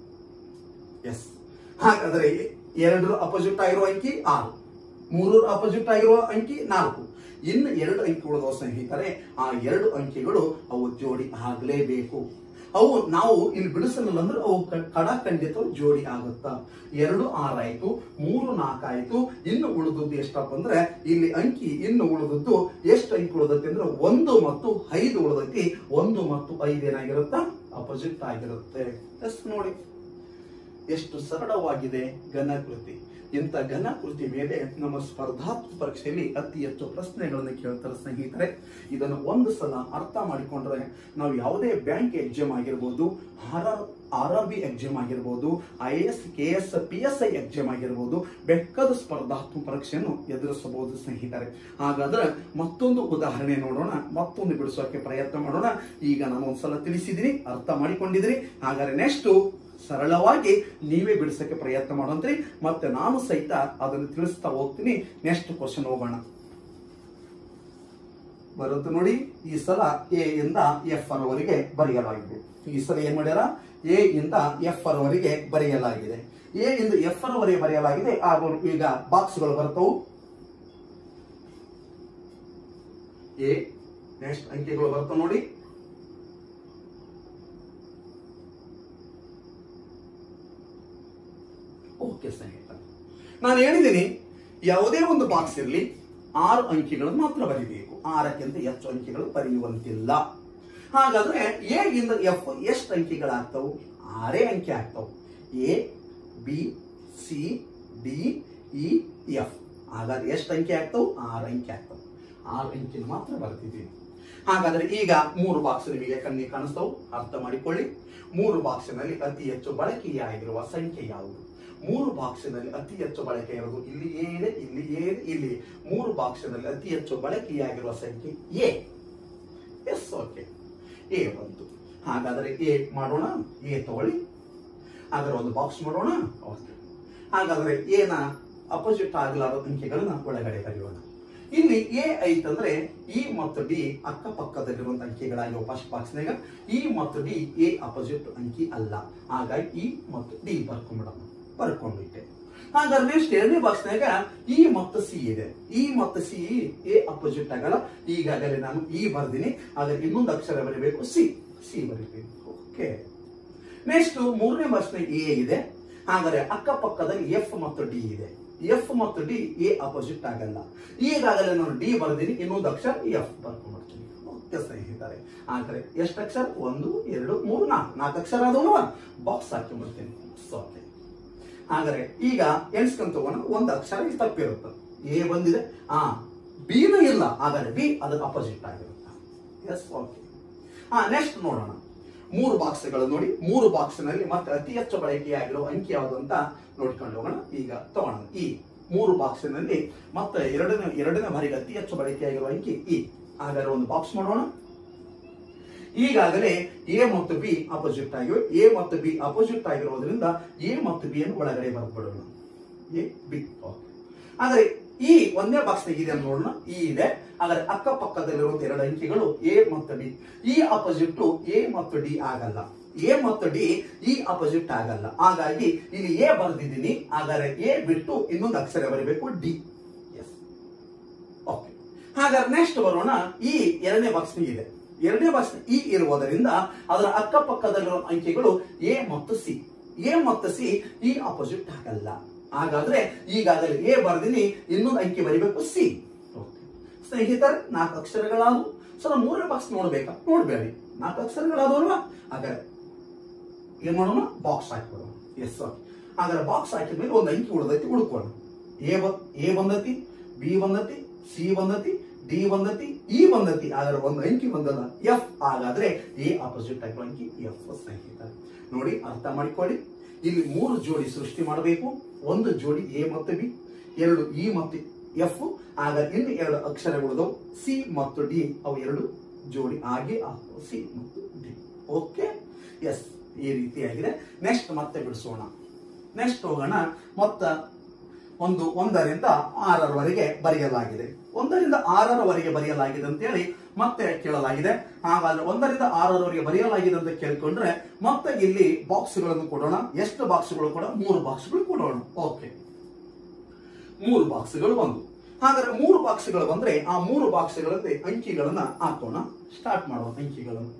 A: ಎಸ್ ಹಾಗಾದ್ರೆ ಎರಡು ಅಪೋಸಿಟ್ ಆಗಿರುವ ಅಂಕಿ ಆರು ಮೂರು ಅಪೋಸಿಟ್ ಆಗಿರುವ ಅಂಕಿ ನಾಲ್ಕು ಇನ್ನು ಎರಡು ಅಂಕಿ ಉಳಿದ ಸ್ನೇಹಿತರೆ ಆ ಎರಡು ಅಂಕಿಗಳು ಅವು ಜೋಡಿ ಆಗಲೇಬೇಕು ಅವು ನಾವು ಇಲ್ಲಿ ಬಿಡಿಸಲಿಲ್ಲ ಅಂದ್ರೆ ಅವು ಕ- ಕಡ ಖಂಡಿತ ಜೋಡಿ ಆಗುತ್ತಾ ಎರಡು ಆರಾಯ್ತು ಮೂರು ನಾಲ್ಕಾಯ್ತು ಇನ್ನು ಉಳಿದದ್ದು ಎಷ್ಟಪ್ಪ ಅಂದ್ರೆ ಇಲ್ಲಿ ಅಂಕಿ ಇನ್ನು ಉಳಿದದ್ದು ಎಷ್ಟು ಅಂಕಿ ಉಳಿದೈತಿ ಅಂದ್ರೆ ಒಂದು ಮತ್ತು ಐದು ಉಳಿದೈತಿ ಒಂದು ಮತ್ತು ಐದು ಏನಾಗಿರುತ್ತಾ ಅಪೋಸಿಟ್ ಆಗಿರುತ್ತೆ ಎಸ್ ನೋಡಿ ಎಷ್ಟು ಸರಳವಾಗಿದೆ ಘನಕೃತಿ ಇಂಥ ಘನಕೃತಿ ಮೇಲೆ ನಮ್ಮ ಸ್ಪರ್ಧಾತ್ಮಕ ಪರೀಕ್ಷೆಯಲ್ಲಿ ಅತಿ ಹೆಚ್ಚು ಪ್ರಶ್ನೆಗಳನ್ನು ಕೇಳ್ತಾರೆ ಸ್ನೇಹಿತರೆ ಇದನ್ನು ಒಂದು ಸಲ ಅರ್ಥ ಮಾಡಿಕೊಂಡ್ರೆ ನಾವು ಯಾವುದೇ ಬ್ಯಾಂಕ್ ಎಕ್ಸಾಮ್ ಆಗಿರ್ಬೋದು R R R R B exam ಆಗಿರ್ಬೋದು I A S K S P S I exam ಆಗಿರ್ಬೋದು ಬೇಕಾದ ಸ್ಪರ್ಧಾತ್ಮಕ ಪರೀಕ್ಷೆಯನ್ನು ಎದುರಿಸಬಹುದು ಸ್ನೇಹಿತರೆ ಹಾಗಾದ್ರೆ ಮತ್ತೊಂದು ಉದಾಹರಣೆ ನೋಡೋಣ ಮತ್ತೊಂದು ಬಿಡಿಸೋಕೆ ಪ್ರಯತ್ನ ಮಾಡೋಣ ಈಗ ನಾನು ಒಂದ್ಸಲ ತಿಳಿಸಿದ್ದೀನಿ ಅರ್ಥ ಮಾಡಿಕೊಂಡಿದ್ರಿ ಹಾಗಾದ್ರೆ ನೆಕ್ಸ್ಟ್ ಸರಳವಾಗಿ ನೀವೇ ಬಿಡಿಸಕ್ಕೆ ಪ್ರಯತ್ನ ಮಾಡುವಂತ್ರಿ ಮತ್ತೆ ನಾನು ಸಹಿತ ಅದನ್ನು ತಿಳಿಸ್ತಾ ಹೋಗ್ತೀನಿ ನೆಕ್ಸ್ಟ್ ಕ್ವಶನ್ ಹೋಗೋಣ ಬರುತ್ತೆ ನೋಡಿ ಈ ಸಲ ಎ ಇಂದ ಎಫ್ ವರೆಗೆ ಬರೆಯಲಾಗಿದೆ ಈ ಸಲ ಏನ್ ಮಾಡ್ಯಾರ ಎ ಇಂದ ಎಫ್ ವರೆಗೆ ಬರೆಯಲಾಗಿದೆ ಎ ಇಂದ ಎಫ್ ವರೆಗೆ ಬರೆಯಲಾಗಿದೆ ಹಾಗೂ ಈಗ ಬಾಕ್ಸ್ಗಳು ಬರ್ತವು ಎ ನೆಕ್ಸ್ಟ್ ಅಂಕಿಗಳು ಬರ್ತಾವ ನೋಡಿ ಓಕೆ ಸ್ನೇಹಿತರೆ ನಾನು ಹೇಳಿದ್ದೀನಿ ಯಾವುದೇ ಒಂದು ಬಾಕ್ಸ್ ಇರಲಿ ಆರು ಅಂಕಿಗಳನ್ನು ಮಾತ್ರ ಬರೀಬೇಕು ಆರಕ್ಕಿಂತ ಹೆಚ್ಚು ಅಂಕಿಗಳು ಬರೆಯುವಂತಿಲ್ಲ ಹಾಗಾದ್ರೆ ಎ ಇಂದ ಎಫ್ ಎಷ್ಟು ಅಂಕಿಗಳಾಗ್ತವು ಆರೇ ಅಂಕಿ ಆಗ್ತವು A B C D E F ಹಾಗಾದ್ರೆ ಎಷ್ಟು ಅಂಕಿ ಆಗ್ತವು ಆರು ಅಂಕಿ ಆಗ್ತವು ಆರು ಅಂಕಿ ಮಾತ್ರ ಬರ್ತಿದ್ದೀವಿ ಹಾಗಾದ್ರೆ ಈಗ ಮೂರು ಬಾಕ್ಸ್ ನಿಮಗೆ ಕಣ್ಣಿಗೆ ಕಾಣಿಸ್ತವು ಅರ್ಥ ಮಾಡಿಕೊಳ್ಳಿ ಮೂರು ಬಾಕ್ಸಿನಲ್ಲಿ ಅತಿ ಹೆಚ್ಚು ಬಳಕೆಯಾಗಿರುವ ಸಂಖ್ಯೆ ಯಾವುದು ಮೂರು ಬಾಕ್ಸಿನಲ್ಲಿ ಅತಿ ಹೆಚ್ಚು ಬಳಕೆ ಇರೋದು ಇಲ್ಲಿ ಎ ಇದೆ ಇಲ್ಲಿ ಎ ಇದೆ ಇಲ್ಲಿ ಮೂರು ಬಾಕ್ಸಿನಲ್ಲಿ ಅತಿ ಹೆಚ್ಚು ಬಳಕೆಯಾಗಿರುವ ಸಂಖ್ಯೆ ಎ ಎಸ್ ಓಕೆ ಎ ಬಂತು ಹಾಗಾದ್ರೆ ಎ ಮಾಡೋಣ ಎ ತಗೊಳ್ಳಿ ಹಾಗಾದ್ರೆ ಒಂದು ಬಾಕ್ಸ್ ಮಾಡೋಣ ಓಕೆ ಹಾಗಾದ್ರೆ ಎನ ಅಪೋಸಿಟ್ ಆಗಲಾದ ಅಂಕಿಗಳನ್ನ ಒಳಗಡೆ ಬರೆಯೋಣ ಇಲ್ಲಿ ಎ ಐತಂದ್ರೆ ಇ ಮತ್ತು ಡಿ ಅಕ್ಕಪಕ್ಕದಲ್ಲಿರುವಂತ ಅಂಕಿಗಳಾಗಿವೆ ಫಸ್ಟ್ ಬಾಕ್ಸ್ನಾಗ ಇ ಮತ್ತು ಡಿ ಎ ಅಪೋಸಿಟ್ ಅಂಕಿ ಅಲ್ಲ ಹಾಗಾಗಿ ಇ ಮತ್ತು ಡಿ ಬರ್ಕೊಂಡ್ಬಿಡೋಣ ಬರ್ಕೊಂಡ್ಬಿಟ್ಟೆ ಹಾಗಾದ್ರೆ ನೆಕ್ಸ್ಟ್ ಎರಡನೇ ಬಾಕ್ಸ್ನಾಗ ಇ ಮತ್ತು ಸಿ ಇದೆ ಇ ಮತ್ತು ಸಿ ಎ ಅಪೋಸಿಟ್ ಆಗಲ್ಲ ಈಗಾಗಲೇ ನಾನು ಇ ಬರ್ದಿನಿ ಆದ್ರೆ ಇನ್ನೊಂದು ಅಕ್ಷರ ಬರೀಬೇಕು ಸಿ ಸಿ ಬರೀಬೇಕು ಓಕೆ ನೆಕ್ಸ್ಟ್ ಮೂರನೇ ಬಾಕ್ಸ್ನಾಗ ಎ ಇದೆ ಹಾಗಾದ್ರೆ ಅಕ್ಕಪಕ್ಕದಲ್ಲಿ ಎಫ್ ಮತ್ತು ಡಿ ಇದೆ ಎಫ್ ಮತ್ತು ಡಿ ಎ ಅಪೋಸಿಟ್ ಆಗಲ್ಲ ಈಗಾಗಲೇ ನಾನು ಡಿ ಬರ್ದಿನಿ ಇನ್ನೊಂದು ಅಕ್ಷರ ಎಫ್ ಬರ್ಕೊಂಡ್ಬಿಡ್ತೀನಿ ಓಕೆ ಸ್ನೇಹಿತರೆ ಹಾಗಾದ್ರೆ ಎಷ್ಟು ಅಕ್ಷರ ಒಂದು ಎರಡು ಮೂರು ನಾಲ್ಕು ನಾಲ್ಕು ಅಕ್ಷರ ಆದವಲ್ವಾ ಬಾಕ್ಸ್ ಹಾಕೊಂಡ್ಬಿಡ್ತೀನಿ ಓಕೆ ಹಾಗಾದ್ರೆ ಈಗ ಎಣಿಸ್ಕೊಂತ ತಗೋಣ ಒಂದು ಅಕ್ಷರ ಇಲ್ಲಿ ತಪ್ಪಿರುತ್ತೆ ಎ ಬಂದಿದೆ ಆ ಬಿನೂ ಇಲ್ಲ ಹಾಗಾದ್ರೆ ಬಿ ಅದಕ್ಕೆ ಅಪೋಸಿಟ್ ಆಗಿರುತ್ತೆ ಎಸ್ ಓಕೆ ಹಾ ನೆಕ್ಸ್ಟ್ ನೋಡೋಣ ಮೂರು ಬಾಕ್ಸ್ಗಳು ನೋಡಿ ಮೂರು ಬಾಕ್ಸ್ನಲ್ಲಿ ಮತ್ತೆ ಅತಿ ಹೆಚ್ಚು ಬಳಕೆಯಾಗಿರೋ ಅಂಕಿ ಯಾವುದು ಅಂತ ನೋಡ್ಕೊಂಡು ಹೋಗೋಣ ಈಗ ತಗೋಣ ಈ ಮೂರು ಬಾಕ್ಸಿನಲ್ಲಿ ಮತ್ತೆ ಎರಡನೇ ಎರಡನೇ ಬಾರಿಗೆ ಅತಿ ಹೆಚ್ಚು ಬಳಕೆಯಾಗಿರುವ ಅಂಕಿ ಇ ಹಾಗಾದ್ರೆ ಒಂದು ಬಾಕ್ಸ್ ಮಾಡೋಣ ಈಗಾಗಲೇ ಎ ಮತ್ತು ಬಿ ಅಪೋಸಿಟ್ ಆಗಿವೆ ಎ ಮತ್ತು ಬಿ ಅಪೋಸಿಟ್ ಆಗಿರೋದ್ರಿಂದ ಎ ಮತ್ತು ಬಿ ಅನ್ನು ಒಳಗಡೆ ಬರ್ಬಿಡೋಣ ಎ ಬಿ ಆದರೆ ಈ ಒಂದೇ ಬಾಕ್ಸ್ ಇದೆ ಅಂತ ನೋಡೋಣ ಈ ಇದೆ ಆದರೆ ಅಕ್ಕಪಕ್ಕದಲ್ಲಿರುವಂತ ಎರಡು ಅಂಕಿಗಳು ಎ ಮತ್ತು ಡಿ ಈ ಅಪೋಸಿಟ್ ಎ ಮತ್ತು ಡಿ ಆಗಲ್ಲ ಎ ಮತ್ತು ಡಿ ಈ ಅಪೋಸಿಟ್ ಆಗಲ್ಲ ಹಾಗಾಗಿ ಇಲ್ಲಿ ಎ ಬರ್ದಿದ್ದೀನಿ ಹಾಗಾದ್ರೆ ಎ ಬಿಟ್ಟು ಇನ್ನೊಂದು ಅಕ್ಷರ ಬರೀಬೇಕು ಡಿ ಎಸ್ ಓಕೆ ಹಾಗಾದ್ರೆ ನೆಕ್ಸ್ಟ್ ಬರೋಣ ಈ ಎರಡನೇ ಬಾಕ್ಸ್ ಇದೆ ಎರಡನೇ ಬಾಕ್ಸ್ ಇ ಇರುವುದರಿಂದ ಅದರ ಅಕ್ಕಪಕ್ಕದಲ್ಲಿರುವ ಅಂಕಿಗಳು ಎ ಮತ್ತು ಸಿ ಎ ಮತ್ತು ಸಿ ಈ ಅಪೋಸಿಟ್ ಆಗಲ್ಲ ಹಾಗಾದ್ರೆ ಈಗಾಗಲೇ ಎ ಬರ್ದಿನಿ ಇನ್ನೊಂದು ಅಂಕಿ ಬರಿಬೇಕು ಸಿ ಸ್ನೇಹಿತರೆ ನಾಲ್ಕು ಅಕ್ಷರಗಳಾದವು ಸೊ ನಾವು ಮೂರನೇ ಬಾಕ್ಸ್ ನೋಡ್ಬೇಕಾ ನೋಡ್ಬೇಡಿ ನಾಲ್ಕು ಅಕ್ಷರಗಳಾದವಲ್ವಾ ಹಾಗಾದ್ರೆ ಏನ್ ಮಾಡೋಣ ಬಾಕ್ಸ್ ಹಾಕಿಬಿಡೋಣ ಎಸ್ ಹಾಗಾದ್ರೆ ಬಾಕ್ಸ್ ಹಾಕಿದ್ಮೇಲೆ ಒಂದು ಅಂಕಿ ಉಳಿದೈತಿ ಉಳ್ಕೋಣ ಎ ಬ ಎ ಬಂದತಿ ಬಿ ಬಂದತಿ ಸಿ ಬಂದತಿ ಡಿ ಬಂದತಿ ಇ ಬಂದತಿ ಹಾಗಾದ್ರೆ ಒಂದು ಅಂಕಿ ಬಂದದ ಎಫ್ ಹಾಗಾದ್ರೆ ಎ ಆಪೋಸಿಟ್ ಆಗಿರೋ ಅಂಕಿ ಎಫ್ ಸ್ನೇಹಿತರೆ ನೋಡಿ ಅರ್ಥ ಮಾಡಿಕೊಳ್ಳಿ ಇಲ್ಲಿ ಮೂರು ಜೋಡಿ ಸೃಷ್ಟಿ ಮಾಡಬೇಕು ಒಂದು ಜೋಡಿ ಎ ಮತ್ತು ಬಿ ಎರಡು ಇ ಮತ್ತು ಎಫ್ ಆಗ ಇನ್ನು ಎರಡು ಅಕ್ಷರಗಳು ಸಿ ಮತ್ತು ಡಿ ಅವು ಎರಡು ಜೋಡಿ ಆಗಿ ಆಗ್ತವೆ ಸಿ ಮತ್ತು ಡಿ ಓಕೆ ಎಸ್ ಈ ರೀತಿಯಾಗಿದೆ ನೆಕ್ಸ್ಟ್ ಮತ್ತೆ ಬಿಡಿಸೋಣ ನೆಕ್ಸ್ಟ್ ಹೋಗೋಣ ಮೊತ್ತ ಒಂದು ಒಂದರಿಂದ ಆರರವರೆಗೆ ಬರೆಯಲಾಗಿದೆ ಒಂದರಿಂದ ಆರರವರೆಗೆ ಬರೆಯಲಾಗಿದೆ ಅಂತ ಹೇಳಿ ಮತ್ತೆ ಕೇಳಲಾಗಿದೆ ಹಾಗಾದ್ರೆ ಒಂದರಿಂದ ಆರರವರೆಗೆ ಬರೆಯಲಾಗಿದೆ ಅಂತ ಕೇಳ್ಕೊಂಡ್ರೆ ಮತ್ತೆ ಇಲ್ಲಿ ಬಾಕ್ಸ್ಗಳನ್ನು ಕೊಡೋಣ ಎಷ್ಟು ಬಾಕ್ಸ್ಗಳು ಕೂಡ ಮೂರು ಬಾಕ್ಸ್ಗಳು ಕೊಡೋಣ ಓಕೆ ಮೂರು ಬಾಕ್ಸ್ಗಳು ಬಂದು ಹಾಗಾದ್ರೆ ಮೂರು ಬಾಕ್ಸ್ಗಳು ಬಂದ್ರೆ ಆ ಮೂರು ಬಾಕ್ಸ್ಗಳಲ್ಲಿ ಅಂಕಿಗಳನ್ನ ಹಾಕೋಣ ಸ್ಟಾರ್ಟ್ ಮಾಡೋಣ ಅಂಕಿಗಳನ್ನು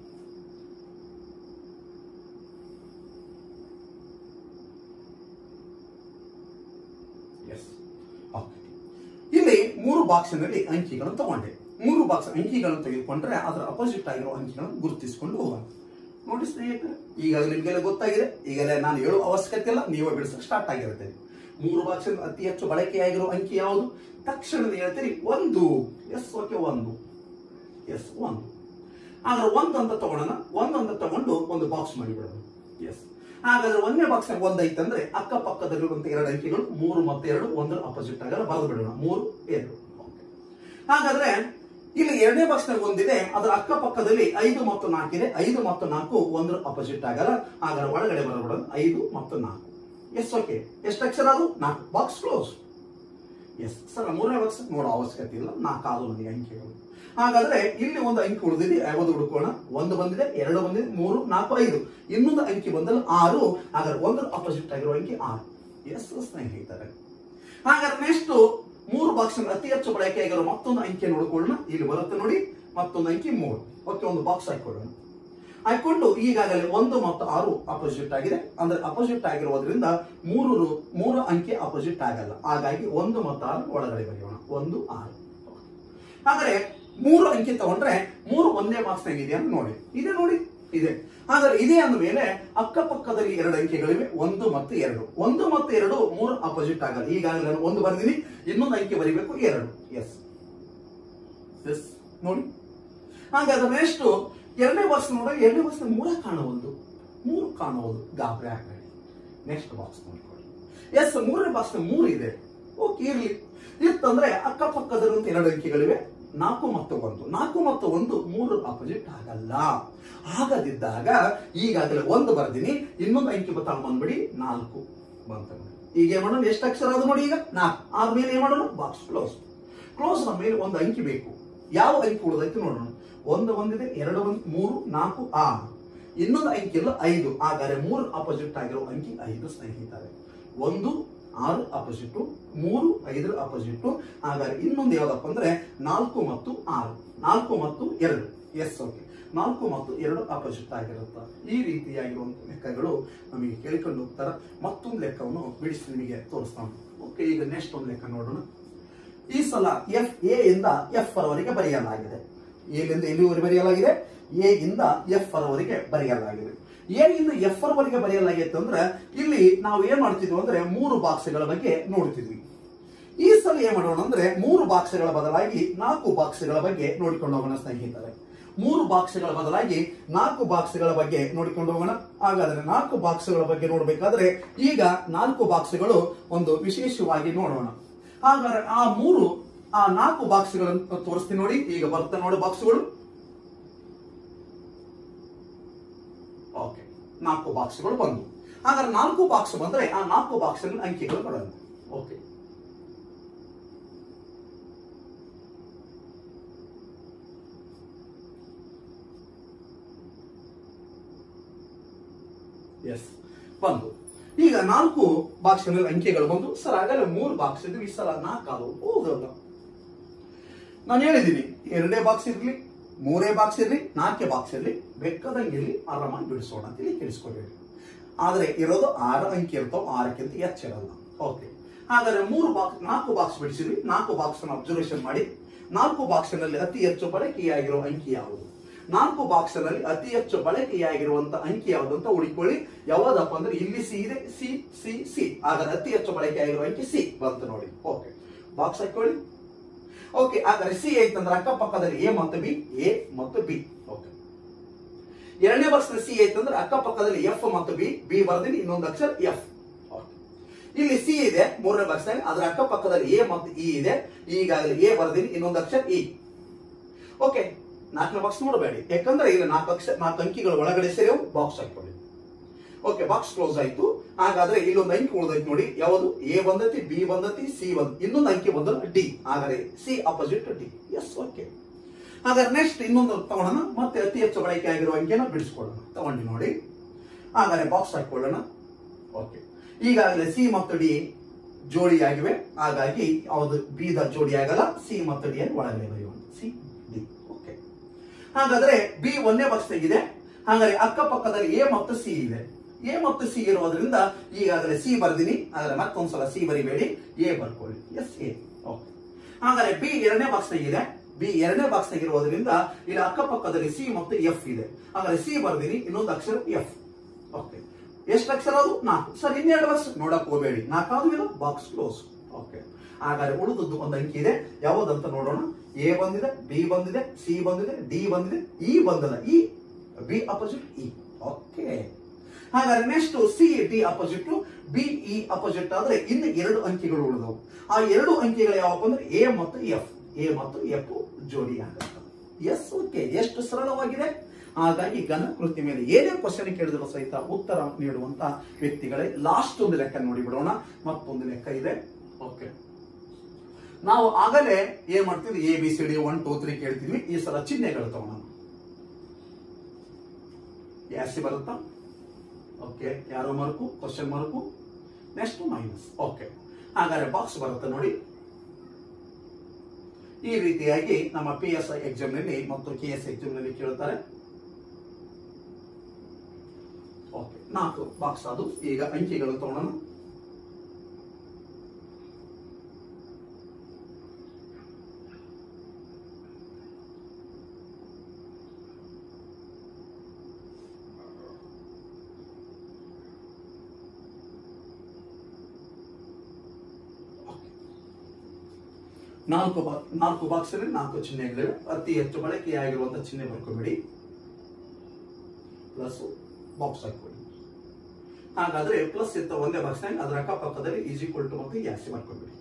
A: ಎಸ್ ಓಕೆ ಇಲ್ಲಿ ಮೂರು ಬಾಕ್ಸಿನಲ್ಲಿ ಅಂಕಿಗಳನ್ನು ತಗೊಂಡೆ ಮೂರು ಬಾಕ್ಸ್ ಅಂಕಿಗಳನ್ನು ತೆಗೆದುಕೊಂಡ್ರೆ ಅದರ ಅಪೋಸಿಟ್ ಆಗಿರೋ ಅಂಕಿಗಳನ್ನು ಗುರುತಿಸಿಕೊಂಡು ಹೋಗೋಣ ನೋಡಿ ಸ್ನೇಹಿತರೆ ಈಗ ನಿಮಗೆಲ್ಲ ಗೊತ್ತಾಗಿದೆ ಈಗಲೇ ನಾನು ಹೇಳುವ ಅವಶ್ಯಕತೆ ಇಲ್ಲ ನೀವೇ ಬಿಡಿಸಕ್ಕೆ ಸ್ಟಾರ್ಟ್ ಆಗಿರುತ್ತೆ ಮೂರು ಬಾಕ್ಸ್ ಅತಿ ಹೆಚ್ಚು ಬಳಕೆಯಾಗಿರೋ ಅಂಕಿ ಯಾವುದು ತಕ್ಷಣ ಹೇಳ್ತೀರಿ ಒಂದು ಎಸ್ ಓಕೆ ಒಂದು ಎಸ್ ಒಂದು ಆದ್ರೆ ಒಂದು ಅಂತ ತಗೊಳ್ಳೋಣ ಒಂದು ಅಂತ ತಗೊಂಡು ಒಂದು ಬಾಕ್ಸ್ ಮಾಡಿಬಿಡೋಣ ಎಸ್ ಹಾಗಾದ್ರೆ ಒಂದನೇ ಬಾಕ್ಸ್ ಒಂದ್ ಐತಂದ್ರೆ ಅಕ್ಕಪಕ್ಕದಲ್ಲಿರುವಂತ ಎರಡು ಅಂಕಿಗಳು ಮೂರು ಮತ್ತು ಎರಡು ಒಂದರ ಅಪೋಸಿಟ್ ಆಗಲ್ಲ ಬರೆದು ಬಿಡೋಣ ಮೂರು ಎರಡು Okay. ಹಾಗಾದ್ರೆ ಇಲ್ಲಿ ಎರಡನೇ ಬಾಕ್ಸ್ ನಲ್ಲಿ ಒಂದಿದೆ ಅದರ ಅಕ್ಕಪಕ್ಕದಲ್ಲಿ ಐದು ಮತ್ತು ನಾಲ್ಕಿದೆ ಐದು ಮತ್ತು ನಾಲ್ಕು ಒಂದರ ಅಪೋಸಿಟ್ ಆಗಲ್ಲ ಹಾಗಾದ್ರೆ ಒಳಗಡೆ ಬರಬಿಡೋದು ಐದು ಮತ್ತು ನಾಲ್ಕು ಎಸ್ ಓಕೆ ಎಷ್ಟು ಅಕ್ಷರ ಅದು ನಾಲ್ಕು ಬಾಕ್ಸ್ ಕ್ಲೋಸ್ ಎಸ್ ಸರ್ ಮೂರನೇ ಬಾಕ್ಸ್ ನೋಡೋ ಅವಶ್ಯಕತೆ ಇಲ್ಲ ನಾಲ್ಕು ಆದು ನನಗೆ ಅಂಕಿಗಳು ಹಾಗಾದ್ರೆ ಇಲ್ಲಿ ಒಂದು ಅಂಕಿ ಉಳಿದಿದೆ ಯಾವುದು ಹುಡುಕೋಣ ಒಂದು ಬಂದಿದೆ ಎರಡು ಬಂದಿದೆ ಮೂರು ನಾಲ್ಕು ಐದು ಇನ್ನೊಂದು ಅಂಕಿ ಬಂದಲ್ಲಿ ಆರು ಹಾಗಾದ್ರೆ ಒಂದು ಅಪೋಸಿಟ್ ಆಗಿರೋ ಅಂಕಿ ಆರು ಎಸ್ ಸ್ನೇಹಿತರೆ ಹಾಗಾದ್ರೆ ನೆಕ್ಸ್ಟ್ ಮೂರು ಬಾಕ್ಸ್ ಅತಿ ಹೆಚ್ಚು ಬಳಕೆ ಆಗಿರೋ ಮತ್ತೊಂದು ಅಂಕಿಯನ್ನು ಹುಡುಕೊಳ್ಳೋಣ ಇಲ್ಲಿ ಬರುತ್ತೆ ನೋಡಿ ಮತ್ತೊಂದು ಅಂಕಿ ಮೂರು ಓಕೆ ಒಂದು ಬಾಕ್ಸ್ ಹಾಕೊಳ್ಳೋಣ ಹಾಕೊಂಡು ಈಗಾಗಲೇ ಒಂದು ಮತ್ತು ಆರು ಅಪೋಸಿಟ್ ಆಗಿದೆ ಅಂದ್ರೆ ಅಪೋಸಿಟ್ ಆಗಿರುವುದರಿಂದ ಮೂರು ರು- ಮೂರು ಅಂಕಿ ಅಪೋಸಿಟ್ ಆಗಲ್ಲ ಹಾಗಾಗಿ ಒಂದು ಮತ್ತು ಆರು ಒಳಗಡೆ ಬರೆಯೋಣ ಒಂದು ಆರು ಹಾಗಾದ್ರೆ ಮೂರು ಅಂಕಿ ತಗೊಂಡ್ರೆ ಮೂರು ಒಂದೇ ಬಾಕ್ಸ್ ಇದೆ ಅಂತ ನೋಡಿ ಇದೆ ನೋಡಿ ಇದೆ ಹಾಗಾದ್ರೆ ಇದೆ ಅಂದ ಮೇಲೆ ಅಕ್ಕಪಕ್ಕದಲ್ಲಿ ಎರಡು ಅಂಕಿಗಳಿವೆ ಒಂದು ಮತ್ತು ಎರಡು ಒಂದು ಮತ್ತು ಎರಡು ಮೂರು ಅಪೋಸಿಟ್ ಆಗಲ್ಲ ಈಗಾಗಲೇ ನಾನು ಒಂದು ಬರ್ದಿನಿ ಇನ್ನೊಂದು ಅಂಕಿ ಬರಿಬೇಕು ಎರಡು ಎಸ್ ಎಸ್ ನೋಡಿ ಹಾಗಾದ್ರೆ ನೆಕ್ಸ್ಟ್ ಎರಡನೇ ಬಾಕ್ಸ್ ನೋಡಿದ್ರೆ ಎರಡನೇ ಬಾಕ್ಸ್ ಮೂರ ಕಾಣಬಹುದು ಮೂರು ಕಾಣಬಹುದು ಗಾಬರಿ ಆಗಬೇಡಿ ನೆಕ್ಸ್ಟ್ ಬಾಕ್ಸ್ ನೋಡ್ಕೊಳ್ಳಿ ಎಸ್ ಮೂರನೇ ಬಾಕ್ಸ್ ಮೂರು ಇದೆ ಓಕೆ ಇರ್ಲಿ ಇತ್ತಂದ್ರೆ ಅಕ್ಕಪಕ್ಕದಲ್ಲಿರುವಂತ ಎರಡು ಅಂಕಿಗಳಿವೆ ನಾಲ್ಕು ಮತ್ತು ಒಂದು ನಾಲ್ಕು ಮತ್ತು ಒಂದು ಮೂರು ಅಪೋಸಿಟ್ ಆಗಲ್ಲ ಆಗದಿದ್ದಾಗ ಈಗಾಗಲೇ ಒಂದು ಬರ್ದಿನಿ ಇನ್ನೊಂದು ಅಂಕಿ ಬತ್ತ ಬಂದ್ಬಿಡಿ ನಾಲ್ಕು ಬಂತ ನೋಡಿ. ಈಗ ಏನ್ ಮಾಡೋಣ ಎಷ್ಟು ಅಕ್ಷರ ಅದು ನೋಡಿ ಈಗ ನಾಲ್ಕು ಆದ್ಮೇಲೆ ಏನ್ ಮಾಡೋಣ ಬಾಕ್ಸ್ ಕ್ಲೋಸ್ ಕ್ಲೋಸ್ ಮೇಲೆ ಒಂದು ಅಂಕಿ ಬೇಕು ಯಾವ ಅಂಕಿ ಉಳಿದೈತೆ ನೋಡೋಣ ಒಂದು ಬಂದಿದೆ ಎರಡು ಬಂದ್ ಮೂರು ನಾಲ್ಕು ಆರು ಇನ್ನೊಂದು ಅಂಕಿ ಇಲ್ಲ ಐದು ಹಾಗಾದ್ರೆ ಮೂರು ಅಪೋಸಿಟ್ ಆಗಿರೋ ಅಂಕಿ ಐದು ಸ್ನೇಹಿತರೆ ಒಂದು ಆರು ಅಪೋಸಿಟ್ ಮೂರು ಐದರ ಅಪೋಸಿಟ್ ಹಾಗಾದ್ರೆ ಇನ್ನೊಂದು ಯಾವ್ದಪ್ಪ ಅಂದ್ರೆ ನಾಲ್ಕು ಮತ್ತು ಆರು ನಾಲ್ಕು ಮತ್ತು ಎರಡು ಎಸ್ ಓಕೆ ನಾಲ್ಕು ಮತ್ತು ಎರಡು ಅಪೋಸಿಟ್ ಆಗಿರುತ್ತೆ ಈ ರೀತಿಯಾಗಿರುವಂತ ಲೆಕ್ಕಗಳು ನಮಗೆ ಕೇಳಿಕೊಂಡು ಹೋಗ್ತಾರ ಮತ್ತೊಂದು ಲೆಕ್ಕವನ್ನು ಬಿಡಿಸಿ ನಿಮಗೆ ತೋರಿಸ್ತಾನೆ ಓಕೆ ಈಗ ನೆಕ್ಸ್ಟ್ ಒಂದು ಲೆಕ್ಕ ನೋಡೋಣ ಈ ಸಲ ಎಫ್ ಎ ಇಂದ ಎಫ್ ವರೆಗೆ ಬರೆಯಲಾಗಿದೆ ಎಲ್ಲಿಂದ ಎಲ್ಲಿವರೆಗೆ ಬರೆಯಲಾಗಿದೆ ಎ ಇಂದ ಎಫ್ ವರೆಗೆ ಬರೆಯಲಾಗಿದೆ ಎ ಇಂದ ಎಫ್ ವರೆಗೆ ಬರೆಯಲಾಗಿತ್ತು ಅಂದ್ರೆ ಇಲ್ಲಿ ನಾವು ಏನ್ ಮಾಡ್ತಿದ್ವಿ ಅಂದ್ರೆ ಮೂರು ಬಾಕ್ಸ್ಗಳ ಬಗ್ಗೆ ನೋಡ್ತಿದ್ವಿ ಈ ಸಲ ಏನ್ ಮಾಡೋಣ ಅಂದ್ರೆ ಮೂರು ಬಾಕ್ಸ್ಗಳ ಬದಲಾಗಿ ನಾಲ್ಕು ಬಾಕ್ಸ್ಗಳ ಬಗ್ಗೆ ನೋಡಿಕೊಂಡು ಹೋಗೋಣ ಸ್ನೇಹಿತರೆ ಮೂರು ಬಾಕ್ಸ್ಗಳ ಬದಲಾಗಿ ನಾಲ್ಕು ಬಾಕ್ಸ್ಗಳ ಬಗ್ಗೆ ನೋಡಿಕೊಂಡು ಹೋಗೋಣ ಹಾಗಾದ್ರೆ ನಾಲ್ಕು ಬಾಕ್ಸ್ಗಳ ಬಗ್ಗೆ ನೋಡ್ಬೇಕಾದ್ರೆ ಈಗ ನಾಲ್ಕು ಬಾಕ್ಸ್ಗಳು ಒಂದು ವಿಶೇಷವಾಗಿ ನೋಡೋಣ ಹಾಗಾದ್ರೆ ಆ ಮೂರು ಆ ನಾಲ್ಕು ಬಾಕ್ಸ್ಗಳನ್ನು ತೋರಿಸ್ತೀನಿ ನೋಡಿ ಈಗ ಬರ್ತಾ ನೋಡಿ ಬಾಕ್ಸ್ಗಳು ಓಕೆ ನಾಲ್ಕು ಬಾಕ್ಸ್ಗಳು ಬಂದು ಹಾಗಾದ್ರೆ ನಾಲ್ಕು ಬಾಕ್ಸ್ ಬಂದ್ರೆ ಆ ನಾಲ್ಕು ಬಾಕ್ಸ್ ಅಂಕಿಗಳು ನೋಡೋಣ ಓಕೆ ಎಸ್ ಬಂದು ಈಗ ನಾಲ್ಕು ಬಾಕ್ಸ್ ಅಂಕಿಗಳು ಬಂದು ಸರ್ ಆಗಲೇ ಮೂರು ಬಾಕ್ಸ್ ಇದ್ವಿ ಈ ಸಲ ನಾಲ್ಕು ಆದವು ಹೌದಲ್ಲ ನಾನು ಹೇಳಿದ್ದೀನಿ ಎರಡೇ ಬಾಕ್ಸ್ ಇರ್ಲಿ ಮೂರೇ ಬಾಕ್ಸ್ ಇರ್ಲಿ ನಾಲ್ಕೇ ಬಾಕ್ಸ್ ಇರ್ಲಿ ಬೇಕಾದಂಗೆ ಇರ್ಲಿ ಆರಾಮಾಗಿ ಬಿಡಿಸೋಣ ಅಂತ ಇಲ್ಲಿ ಕೇಳಿಸ್ಕೊಬೇಡಿ ಆದ್ರೆ ಇರೋದು ಆರು ಅಂಕಿ ಇರ್ತಾವ ಆರಕ್ಕಿಂತ ಹೆಚ್ಚಿರಲ್ಲ ಓಕೆ ಹಾಗಾದ್ರೆ ಮೂರು ಬಾಕ್ಸ್ ನಾಲ್ಕು ಬಾಕ್ಸ್ ಬಿಡಿಸಿದ್ವಿ ನಾಲ್ಕು ಬಾಕ್ಸ್ ಅಬ್ಸರ್ವೇಷನ್ ಮಾಡಿ ನಾಲ್ಕು ಬಾಕ್ಸ್ ನಲ್ಲಿ ಅತಿ ಹೆಚ್ಚು ಬಳಕೆಯಾಗಿರೋ ಅಂಕಿ ಯಾವುದು ನಾಲ್ಕು ಬಾಕ್ಸ್ ನಲ್ಲಿ ಅತಿ ಹೆಚ್ಚು ಬಳಕೆಯಾಗಿರುವಂತ ಅಂಕಿ ಯಾವುದು ಅಂತ ಹುಡುಕೊಳ್ಳಿ ಯಾವ್ದಪ್ಪ ಅಂದ್ರೆ ಇಲ್ಲಿ ಸಿ ಇದೆ ಸಿ ಸಿ ಸಿ ಹಾಗಾದ್ರೆ ಅತಿ ಹೆಚ್ಚು ಬಳಕೆಯಾಗಿರೋ ಅಂಕಿ ಸಿ ಬಂತು ನೋಡಿ ಓಕೆ ಬಾಕ್ಸ್ ಹಾಕೊಳ್ಳಿ ಓಕೆ ಹಾಗಾದ್ರೆ ಸಿ ಐತಂದ್ರೆ ಅಕ್ಕಪಕ್ಕದಲ್ಲಿ ಎ ಮತ್ತು ಬಿ ಎ ಮತ್ತು ಬಿ ಓಕೆ ಎರಡನೇ ಬಾಕ್ಸ್ ಸಿ ಐತಂದ್ರೆ ಅಕ್ಕಪಕ್ಕದಲ್ಲಿ ಎಫ್ ಮತ್ತು ಬಿ ಬಿ ಬರ್ದಿನಿ ಇನ್ನೊಂದು ಅಕ್ಷರ ಎಫ್ ಇಲ್ಲಿ ಸಿ ಇದೆ ಮೂರನೇ ಬಾಕ್ಸ್ ಅದರ ಅಕ್ಕಪಕ್ಕದಲ್ಲಿ ಎ ಮತ್ತು ಇ ಇದೆ ಈಗಾಗಲೇ ಎ ಬರ್ದಿನಿ ಇನ್ನೊಂದು ಅಕ್ಷರ ಇ ಓಕೆ ನಾಲ್ಕನೇ ಬಾಕ್ಸ್ ನೋಡಬೇಡಿ ಯಾಕಂದ್ರೆ ಇಲ್ಲಿ ನಾಲ್ಕು ಅಕ್ಷರ ನಾಲ್ಕು ಅಂಕಿಗಳು ಒಳಗಡೆ ಸೇರಿ ಬಾಕ್ಸ್ ಹಾಕೊಳ್ಳಿ ಓಕೆ ಬಾಕ್ಸ್ ಕ್ಲೋಸ್ ಆಯ್ತು ಹಾಗಾದ್ರೆ ಇಲ್ಲೊಂದು ಅಂಕಿ ಉಳಿದೈತಿ ನೋಡಿ ಯಾವುದು ಎ ಬಂದತಿ ಬಿ ಬಂದತಿ ಸಿ ಬಂದ ಇನ್ನೊಂದು ಅಂಕಿ ಬಂದ ಡಿ ಹಾಗಾದ್ರೆ C opposite D yes okay ಹಾಗಾದ್ರೆ ನೆಕ್ಸ್ಟ್ ಇನ್ನೊಂದು ತಗೊಳ್ಳೋಣ ಮತ್ತೆ ಅತಿ ಹೆಚ್ಚು ಬಳಕೆ ಆಗಿರುವ ಅಂಕಿಯನ್ನು ಬಿಡಿಸ್ಕೊಳ್ಳೋಣ ತಗೊಂಡು ನೋಡಿ ಹಾಗಾದ್ರೆ ಬಾಕ್ಸ್ ಹಾಕೊಳ್ಳೋಣ ಓಕೆ ಈಗಾಗಲೇ ಸಿ ಮತ್ತು ಡಿ ಜೋಡಿಯಾಗಿವೆ ಹಾಗಾಗಿ ಯಾವುದು ಬಿ ದ ಜೋಡಿ ಆಗಲ್ಲ ಸಿ ಮತ್ತು ಡಿ ಅನ್ನು ಒಳಗಡೆ ಬರೆಯೋಣ ಸಿ ಡಿ ಓಕೆ ಹಾಗಾದ್ರೆ ಬಿ ಒಂದೇ ಬಾಕ್ಸ್ ತೆಗಿದೆ ಹಾಗಾದ್ರೆ ಅಕ್ಕಪಕ್ಕದಲ್ಲಿ ಎ ಮತ್ತು ಸಿ ಇದೆ ಎ ಮತ್ತು ಸಿ ಇರುವುದರಿಂದ ಈಗಾಗಲೇ ಸಿ ಬರ್ದಿನಿ ಹಾಗಾದ್ರೆ ಮತ್ತೊಂದ್ಸಲ ಸಿ ಬರಿಬೇಡಿ ಎ ಬರ್ಕೊಳ್ಳಿ ಎಸ್ ಎ ಓಕೆ ಹಾಗಾದ್ರೆ ಬಿ ಎರಡನೇ ಬಾಕ್ಸ್ ಇದೆ ಬಿ ಎರಡನೇ ಬಾಕ್ಸ್ ಇರುವುದರಿಂದ ಇಲ್ಲಿ ಅಕ್ಕಪಕ್ಕದಲ್ಲಿ ಸಿ ಮತ್ತು ಎಫ್ ಇದೆ ಹಾಗಾದ್ರೆ ಸಿ ಬರ್ದಿನಿ ಇನ್ನೊಂದು ಅಕ್ಷರ ಎಫ್ ಓಕೆ ಎಷ್ಟು ಅಕ್ಷರ ಅದು ನಾಲ್ಕು ಸರ್ ಇನ್ನೆರಡು ಬಾಕ್ಸ್ ನೋಡಕ್ ಹೋಗಬೇಡಿ ನಾಲ್ಕಾದ್ರು ಇಲ್ಲ ಬಾಕ್ಸ್ ಕ್ಲೋಸ್ ಓಕೆ ಹಾಗಾದ್ರೆ ಉಳಿದದ್ದು ಒಂದು ಅಂಕಿ ಇದೆ ಯಾವುದಂತ ನೋಡೋಣ ಎ ಬಂದಿದೆ ಬಿ ಬಂದಿದೆ ಸಿ ಬಂದಿದೆ ಡಿ ಬಂದಿದೆ ಇ ಬಂದಿಲ್ಲ E B opposite E okay ಹಾಗಾದ್ರೆ next C D opposite B E opposite ಆದ್ರೆ ಇನ್ನು ಎರಡು ಅಂಕಿಗಳು ಉಳಿದವು ಆ ಎರಡು ಅಂಕಿಗಳು ಯಾವಪ್ಪ ಅಂದ್ರೆ ಎ ಮತ್ತು ಎಫ್ ಎ ಮತ್ತು ಎಫ್ ಜೋಡಿ ಆಗುತ್ತೆ ಎಸ್ ಓಕೆ ಎಷ್ಟು ಸರಳವಾಗಿದೆ ಹಾಗಾಗಿ ಘನಕೃತಿ ಮೇಲೆ ಏನೇ ಕ್ವಶನ್ ಕೇಳಿದ್ರು ಸಹಿತ ಉತ್ತರ ನೀಡುವಂತ ವ್ಯಕ್ತಿಗಳೇ ಲಾಸ್ಟ್ ಒಂದು ಲೆಕ್ಕ ನೋಡಿ ಬಿಡೋಣ ಮತ್ತೊಂದು ಲೆಕ್ಕ ಇದೆ ಓಕೆ ನಾವು ಆಗಲೇ ಏನ್ ಮಾಡ್ತಿದ್ವಿ A B C D one two three ಕೇಳ್ತಿದ್ವಿ ಈ ಸಲ ಚಿಹ್ನೆಗಳು ತಗೋಣ ಯಾಸಿ ಬರುತ್ತಾ ಓಕೆ ಯಾರೋ mark question mark next minus okay ಹಾಗಾದ್ರೆ ಬಾಕ್ಸ್ ಬರುತ್ತೆ ನೋಡಿ ಈ ರೀತಿಯಾಗಿ ನಮ್ಮ ಪಿ ಎಸ್ ಐ ಎಕ್ಸಾಮ್ ನಲ್ಲಿ ಮತ್ತು ಕೆ ಎಸ್ ಎಕ್ಸಾಮ್ ನಲ್ಲಿ ಕೇಳ್ತಾರೆ ಓಕೆ ನಾಲ್ಕು ಬಾಕ್ಸ್ ಅದು ಈಗ ಅಂಕಿಗಳು ತಗೊಳ್ಳೋಣ ನಾಲ್ಕು ಬಾ ನಾಲ್ಕು ಬಾಕ್ಸ್ ಅಲ್ಲಿ ನಾಲ್ಕು ಚಿಹ್ನೆಗಳಿವೆ ಅತಿ ಹೆಚ್ಚು ಬಳಕೆಯಾಗಿರುವಂತಹ ಚಿಹ್ನೆ ಬರ್ಕೋಬೇಡಿ ಪ್ಲಸ್ ಬಾಕ್ಸ್ ಹಾಕೊಳ್ಳಿ ಹಾಗಾದ್ರೆ ಪ್ಲಸ್ ಇತ್ತ ಒಂದೇ ಬಾಕ್ಸ್ ನಾಗ ಅದರ ಅಕ್ಕಪಕ್ಕದಲ್ಲಿ ಈಸ್ ಈಕ್ವಲ್ ಟು ಮತ್ತು ಯಾಸಿ ಮಾಡ್ಕೊಬೇಡಿ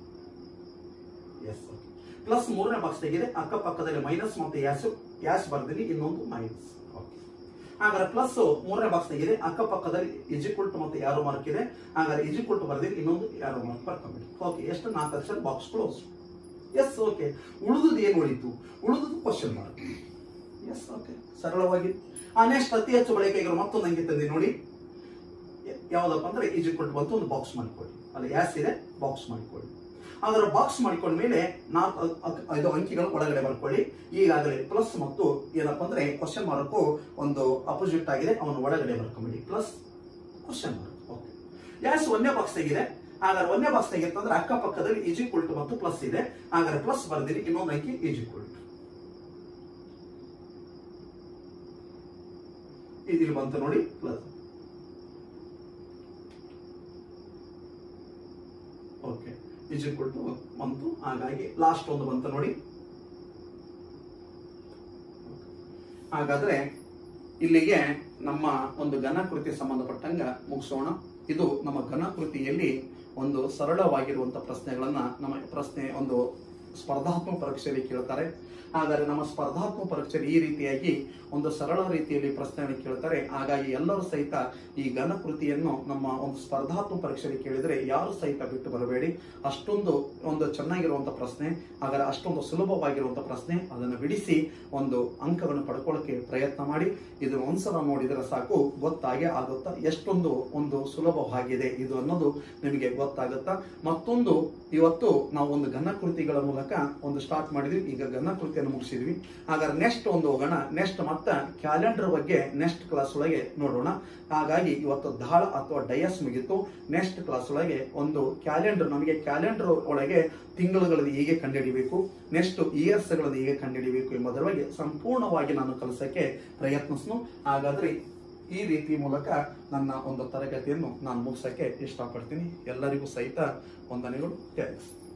A: ಎಸ್ ಪ್ಲಸ್ ಮೂರನೇ ಬಾಕ್ಸ್ ತೆಗಿದೆ ಅಕ್ಕಪಕ್ಕದಲ್ಲಿ ಮೈನಸ್ ಮತ್ತು ಯಾಸ್ ಯಾಸ್ ಬರ್ದಿನಿ ಇನ್ನೊಂದು ಮೈನಸ್ ಹಾಗಾದ್ರೆ ಪ್ಲಸ್ ಮೂರನೇ ಬಾಕ್ಸ್ ತೆಗಿದೆ ಅಕ್ಕಪಕ್ಕದಲ್ಲಿ ಇಜಿಕ್ವಲ್ ಟು ಮತ್ತು ಯಾರೋ ಮಾರ್ಕ್ ಇದೆ ಹಾಗಾದ್ರೆ ಇಜಿಕ್ವಲ್ ಟು ಬರ್ದಿನಿ ಇನ್ನೊಂದು ಯಾರೋ ಮಾರ್ಕ್ ಬರ್ಕೊಂಬಿಡಿ ಓಕೆ ಎಷ್ಟು ನಾಲ್ಕು ಅಕ್ಷರ ಬಾಕ್ಸ್ ಕ್ಲೋಸ್ ಎಸ್ ಓಕೆ ಉಳಿದುದು ಏನು ಉಳಿತು ಉಳಿದುದು ಕ್ವಶನ್ ಮಾರ್ಕ್ ಎಸ್ ಓಕೆ ಸರಳವಾಗಿ ಆ ನೆಕ್ಸ್ಟ್ ಅತಿ ಹೆಚ್ಚು ಬಳಕೆಗಿರೋ ಮತ್ತೊಂದು ಅಂಕಿ ತಂದಿ ನೋಡಿ ಯಾವ್ದಪ್ಪ ಅಂದ್ರೆ ಈಜಿಕ್ವಲ್ ಟು ಬಂತು ಒಂದು ಬಾಕ್ಸ್ ಮಾಡಿಕೊಳ್ಳಿ ಅಲ್ಲಿ ಯಾಸ್ ಇದೆ ಬಾಕ್ಸ್ ಮಾಡಿಕೊಳ್ಳಿ ಅದರ ಬಾಕ್ಸ್ ಮಾಡಿಕೊಂಡ ಮೇಲೆ ನಾಲ್ಕು ಅಕ್- ಐದು ಅಂಕಿಗಳು ಒಳಗಡೆ ಬರ್ಕೊಳ್ಳಿ ಈಗಾಗಲೇ ಪ್ಲಸ್ ಮತ್ತು ಏನಪ್ಪ ಅಂದ್ರೆ ಕ್ವಶನ್ ಮಾರ್ಕ್ ಒಂದು ಅಪೋಸಿಟ್ ಆಗಿದೆ ಅವನು ಒಳಗಡೆ ಬರ್ಕೊಂಬಿಡಿ plus question mark okay yes ಒಂದೇ ಬಾಕ್ಸ್ ತೆಗಿದೆ ಹಾಗಾದ್ರೆ ಒಂದೇ ಬಾಕ್ಸ್ ತೆಗಿತ್ತಂದ್ರೆ ಅಕ್ಕಪಕ್ಕದಲ್ಲಿ ಈಜಿಕ್ವಲ್ ಟು ಮತ್ತು ಪ್ಲಸ್ ಇದೆ ಹಾಗಾದ್ರೆ ಪ್ಲಸ್ ಬರ್ದಿರಿ ಇನ್ನೊಂದು ಅಂಕಿ ಈಜಿಕ್ವಲ್ ಟು ಇಲ್ಲಿ ಬಂತು ನೋಡಿ plus okay is equal to ಬಂತು ಹಾಗಾಗಿ ಲಾಸ್ಟ್ ಒಂದು ಬಂತು ನೋಡಿ ಹಾಗಾದ್ರೆ ಇಲ್ಲಿಗೆ ನಮ್ಮ ಒಂದು ಘನಕೃತಿ ಸಂಬಂಧಪಟ್ಟಂಗ ಮುಗಿಸೋಣ ಇದು ನಮ್ಮ ಘನಕೃತಿಯಲ್ಲಿ ಒಂದು ಸರಳವಾಗಿರುವಂತ ಪ್ರಶ್ನೆಗಳನ್ನ ನಮ್ಮ ಪ್ರಶ್ನೆ ಒಂದು ಸ್ಪರ್ಧಾತ್ಮಕ ಪರೀಕ್ಷೆಯಲ್ಲಿ ಕೇಳ್ತಾರೆ ಹಾಗಾದ್ರೆ ನಮ್ಮ ಸ್ಪರ್ಧಾತ್ಮಕ ಪರೀಕ್ಷೆಯಲ್ಲಿ ಈ ರೀತಿಯಾಗಿ ಒಂದು ಸರಳ ರೀತಿಯಲ್ಲಿ ಪ್ರಶ್ನೆಯನ್ನು ಕೇಳ್ತಾರೆ ಹಾಗಾಗಿ ಎಲ್ಲರೂ ಸಹಿತ ಈ ಘನಕೃತಿಯನ್ನು ನಮ್ಮ ಒಂದು ಸ್ಪರ್ಧಾತ್ಮಕ ಪರೀಕ್ಷೆಯಲ್ಲಿ ಕೇಳಿದ್ರೆ ಯಾರು ಸಹಿತ ಬಿಟ್ಟು ಬರಬೇಡಿ ಅಷ್ಟೊಂದು ಒಂದು ಚೆನ್ನಾಗಿರುವಂತ ಪ್ರಶ್ನೆ ಹಾಗಾದ್ರೆ ಅಷ್ಟೊಂದು ಸುಲಭವಾಗಿರುವಂತ ಪ್ರಶ್ನೆ ಅದನ್ನು ಬಿಡಿಸಿ ಒಂದು ಅಂಕವನ್ನು ಪಡ್ಕೊಳ್ಳೋಕೆ ಪ್ರಯತ್ನ ಮಾಡಿ ಇದನ್ನು ಒಂದ್ಸಲ ನೋಡಿದರೆ ಸಾಕು ಗೊತ್ತಾಗೇ ಆಗುತ್ತಾ ಎಷ್ಟೊಂದು ಒಂದು ಸುಲಭವಾಗಿದೆ ಇದು ಅನ್ನೋದು ನಿಮಗೆ ಗೊತ್ತಾಗುತ್ತಾ ಮತ್ತೊಂದು ಇವತ್ತು ನಾವು ಒಂದು ಘನಕೃತಿಗಳ ಮೂಲಕ ಒಂದು ಸ್ಟಾರ್ಟ್ ಮಾಡಿದ್ವಿ ಈಗ ಘನಕೃತಿಯನ್ನು ಮುಗಿಸಿದ್ವಿ ಹಾಗಾದ್ರೆ ನೆಕ್ಸ್ಟ್ ಒಂದು ಹೋಗೋಣ ನೆಕ್ಸ್ಟ್ ಮತ್ತೆ ಕ್ಯಾಲೆಂಡರ್ ಬಗ್ಗೆ ನೆಕ್ಸ್ಟ್ ಕ್ಲಾಸ್ ಒಳಗೆ ನೋಡೋಣ ಹಾಗಾಗಿ ಇವತ್ತು ದಾಳ ಅಥವಾ ಡಯಸ್ ಮುಗಿತು ನೆಕ್ಸ್ಟ್ ಕ್ಲಾಸ್ ಒಳಗೆ ಒಂದು ಕ್ಯಾಲೆಂಡರ್ ನಮಗೆ ಕ್ಯಾಲೆಂಡರ್ ಒಳಗೆ ತಿಂಗಳುಗಳನ್ನು ಹೇಗೆ ಕಂಡುಹಿಡಿಬೇಕು ನೆಕ್ಸ್ಟ್ ಇಯರ್ಸ್ ಗಳನ್ನು ಹೇಗೆ ಕಂಡುಹಿಡಿಬೇಕು ಎಂಬುದರ ಬಗ್ಗೆ ಸಂಪೂರ್ಣವಾಗಿ ನಾನು ಕಲಿಸಕ್ಕೆ ಪ್ರಯತ್ನಿಸ್ನು ಹಾಗಾದ್ರೆ ಈ ರೀತಿ ಮೂಲಕ ನನ್ನ ಒಂದು ತರಗತಿಯನ್ನು ನಾನು ಮುಗಿಸಕ್ಕೆ ಇಷ್ಟಪಡ್ತೀನಿ ಎಲ್ಲರಿಗೂ ಸಹಿತ ವಂದನೆಗಳು ಥ್ಯಾಂಕ್ಸ್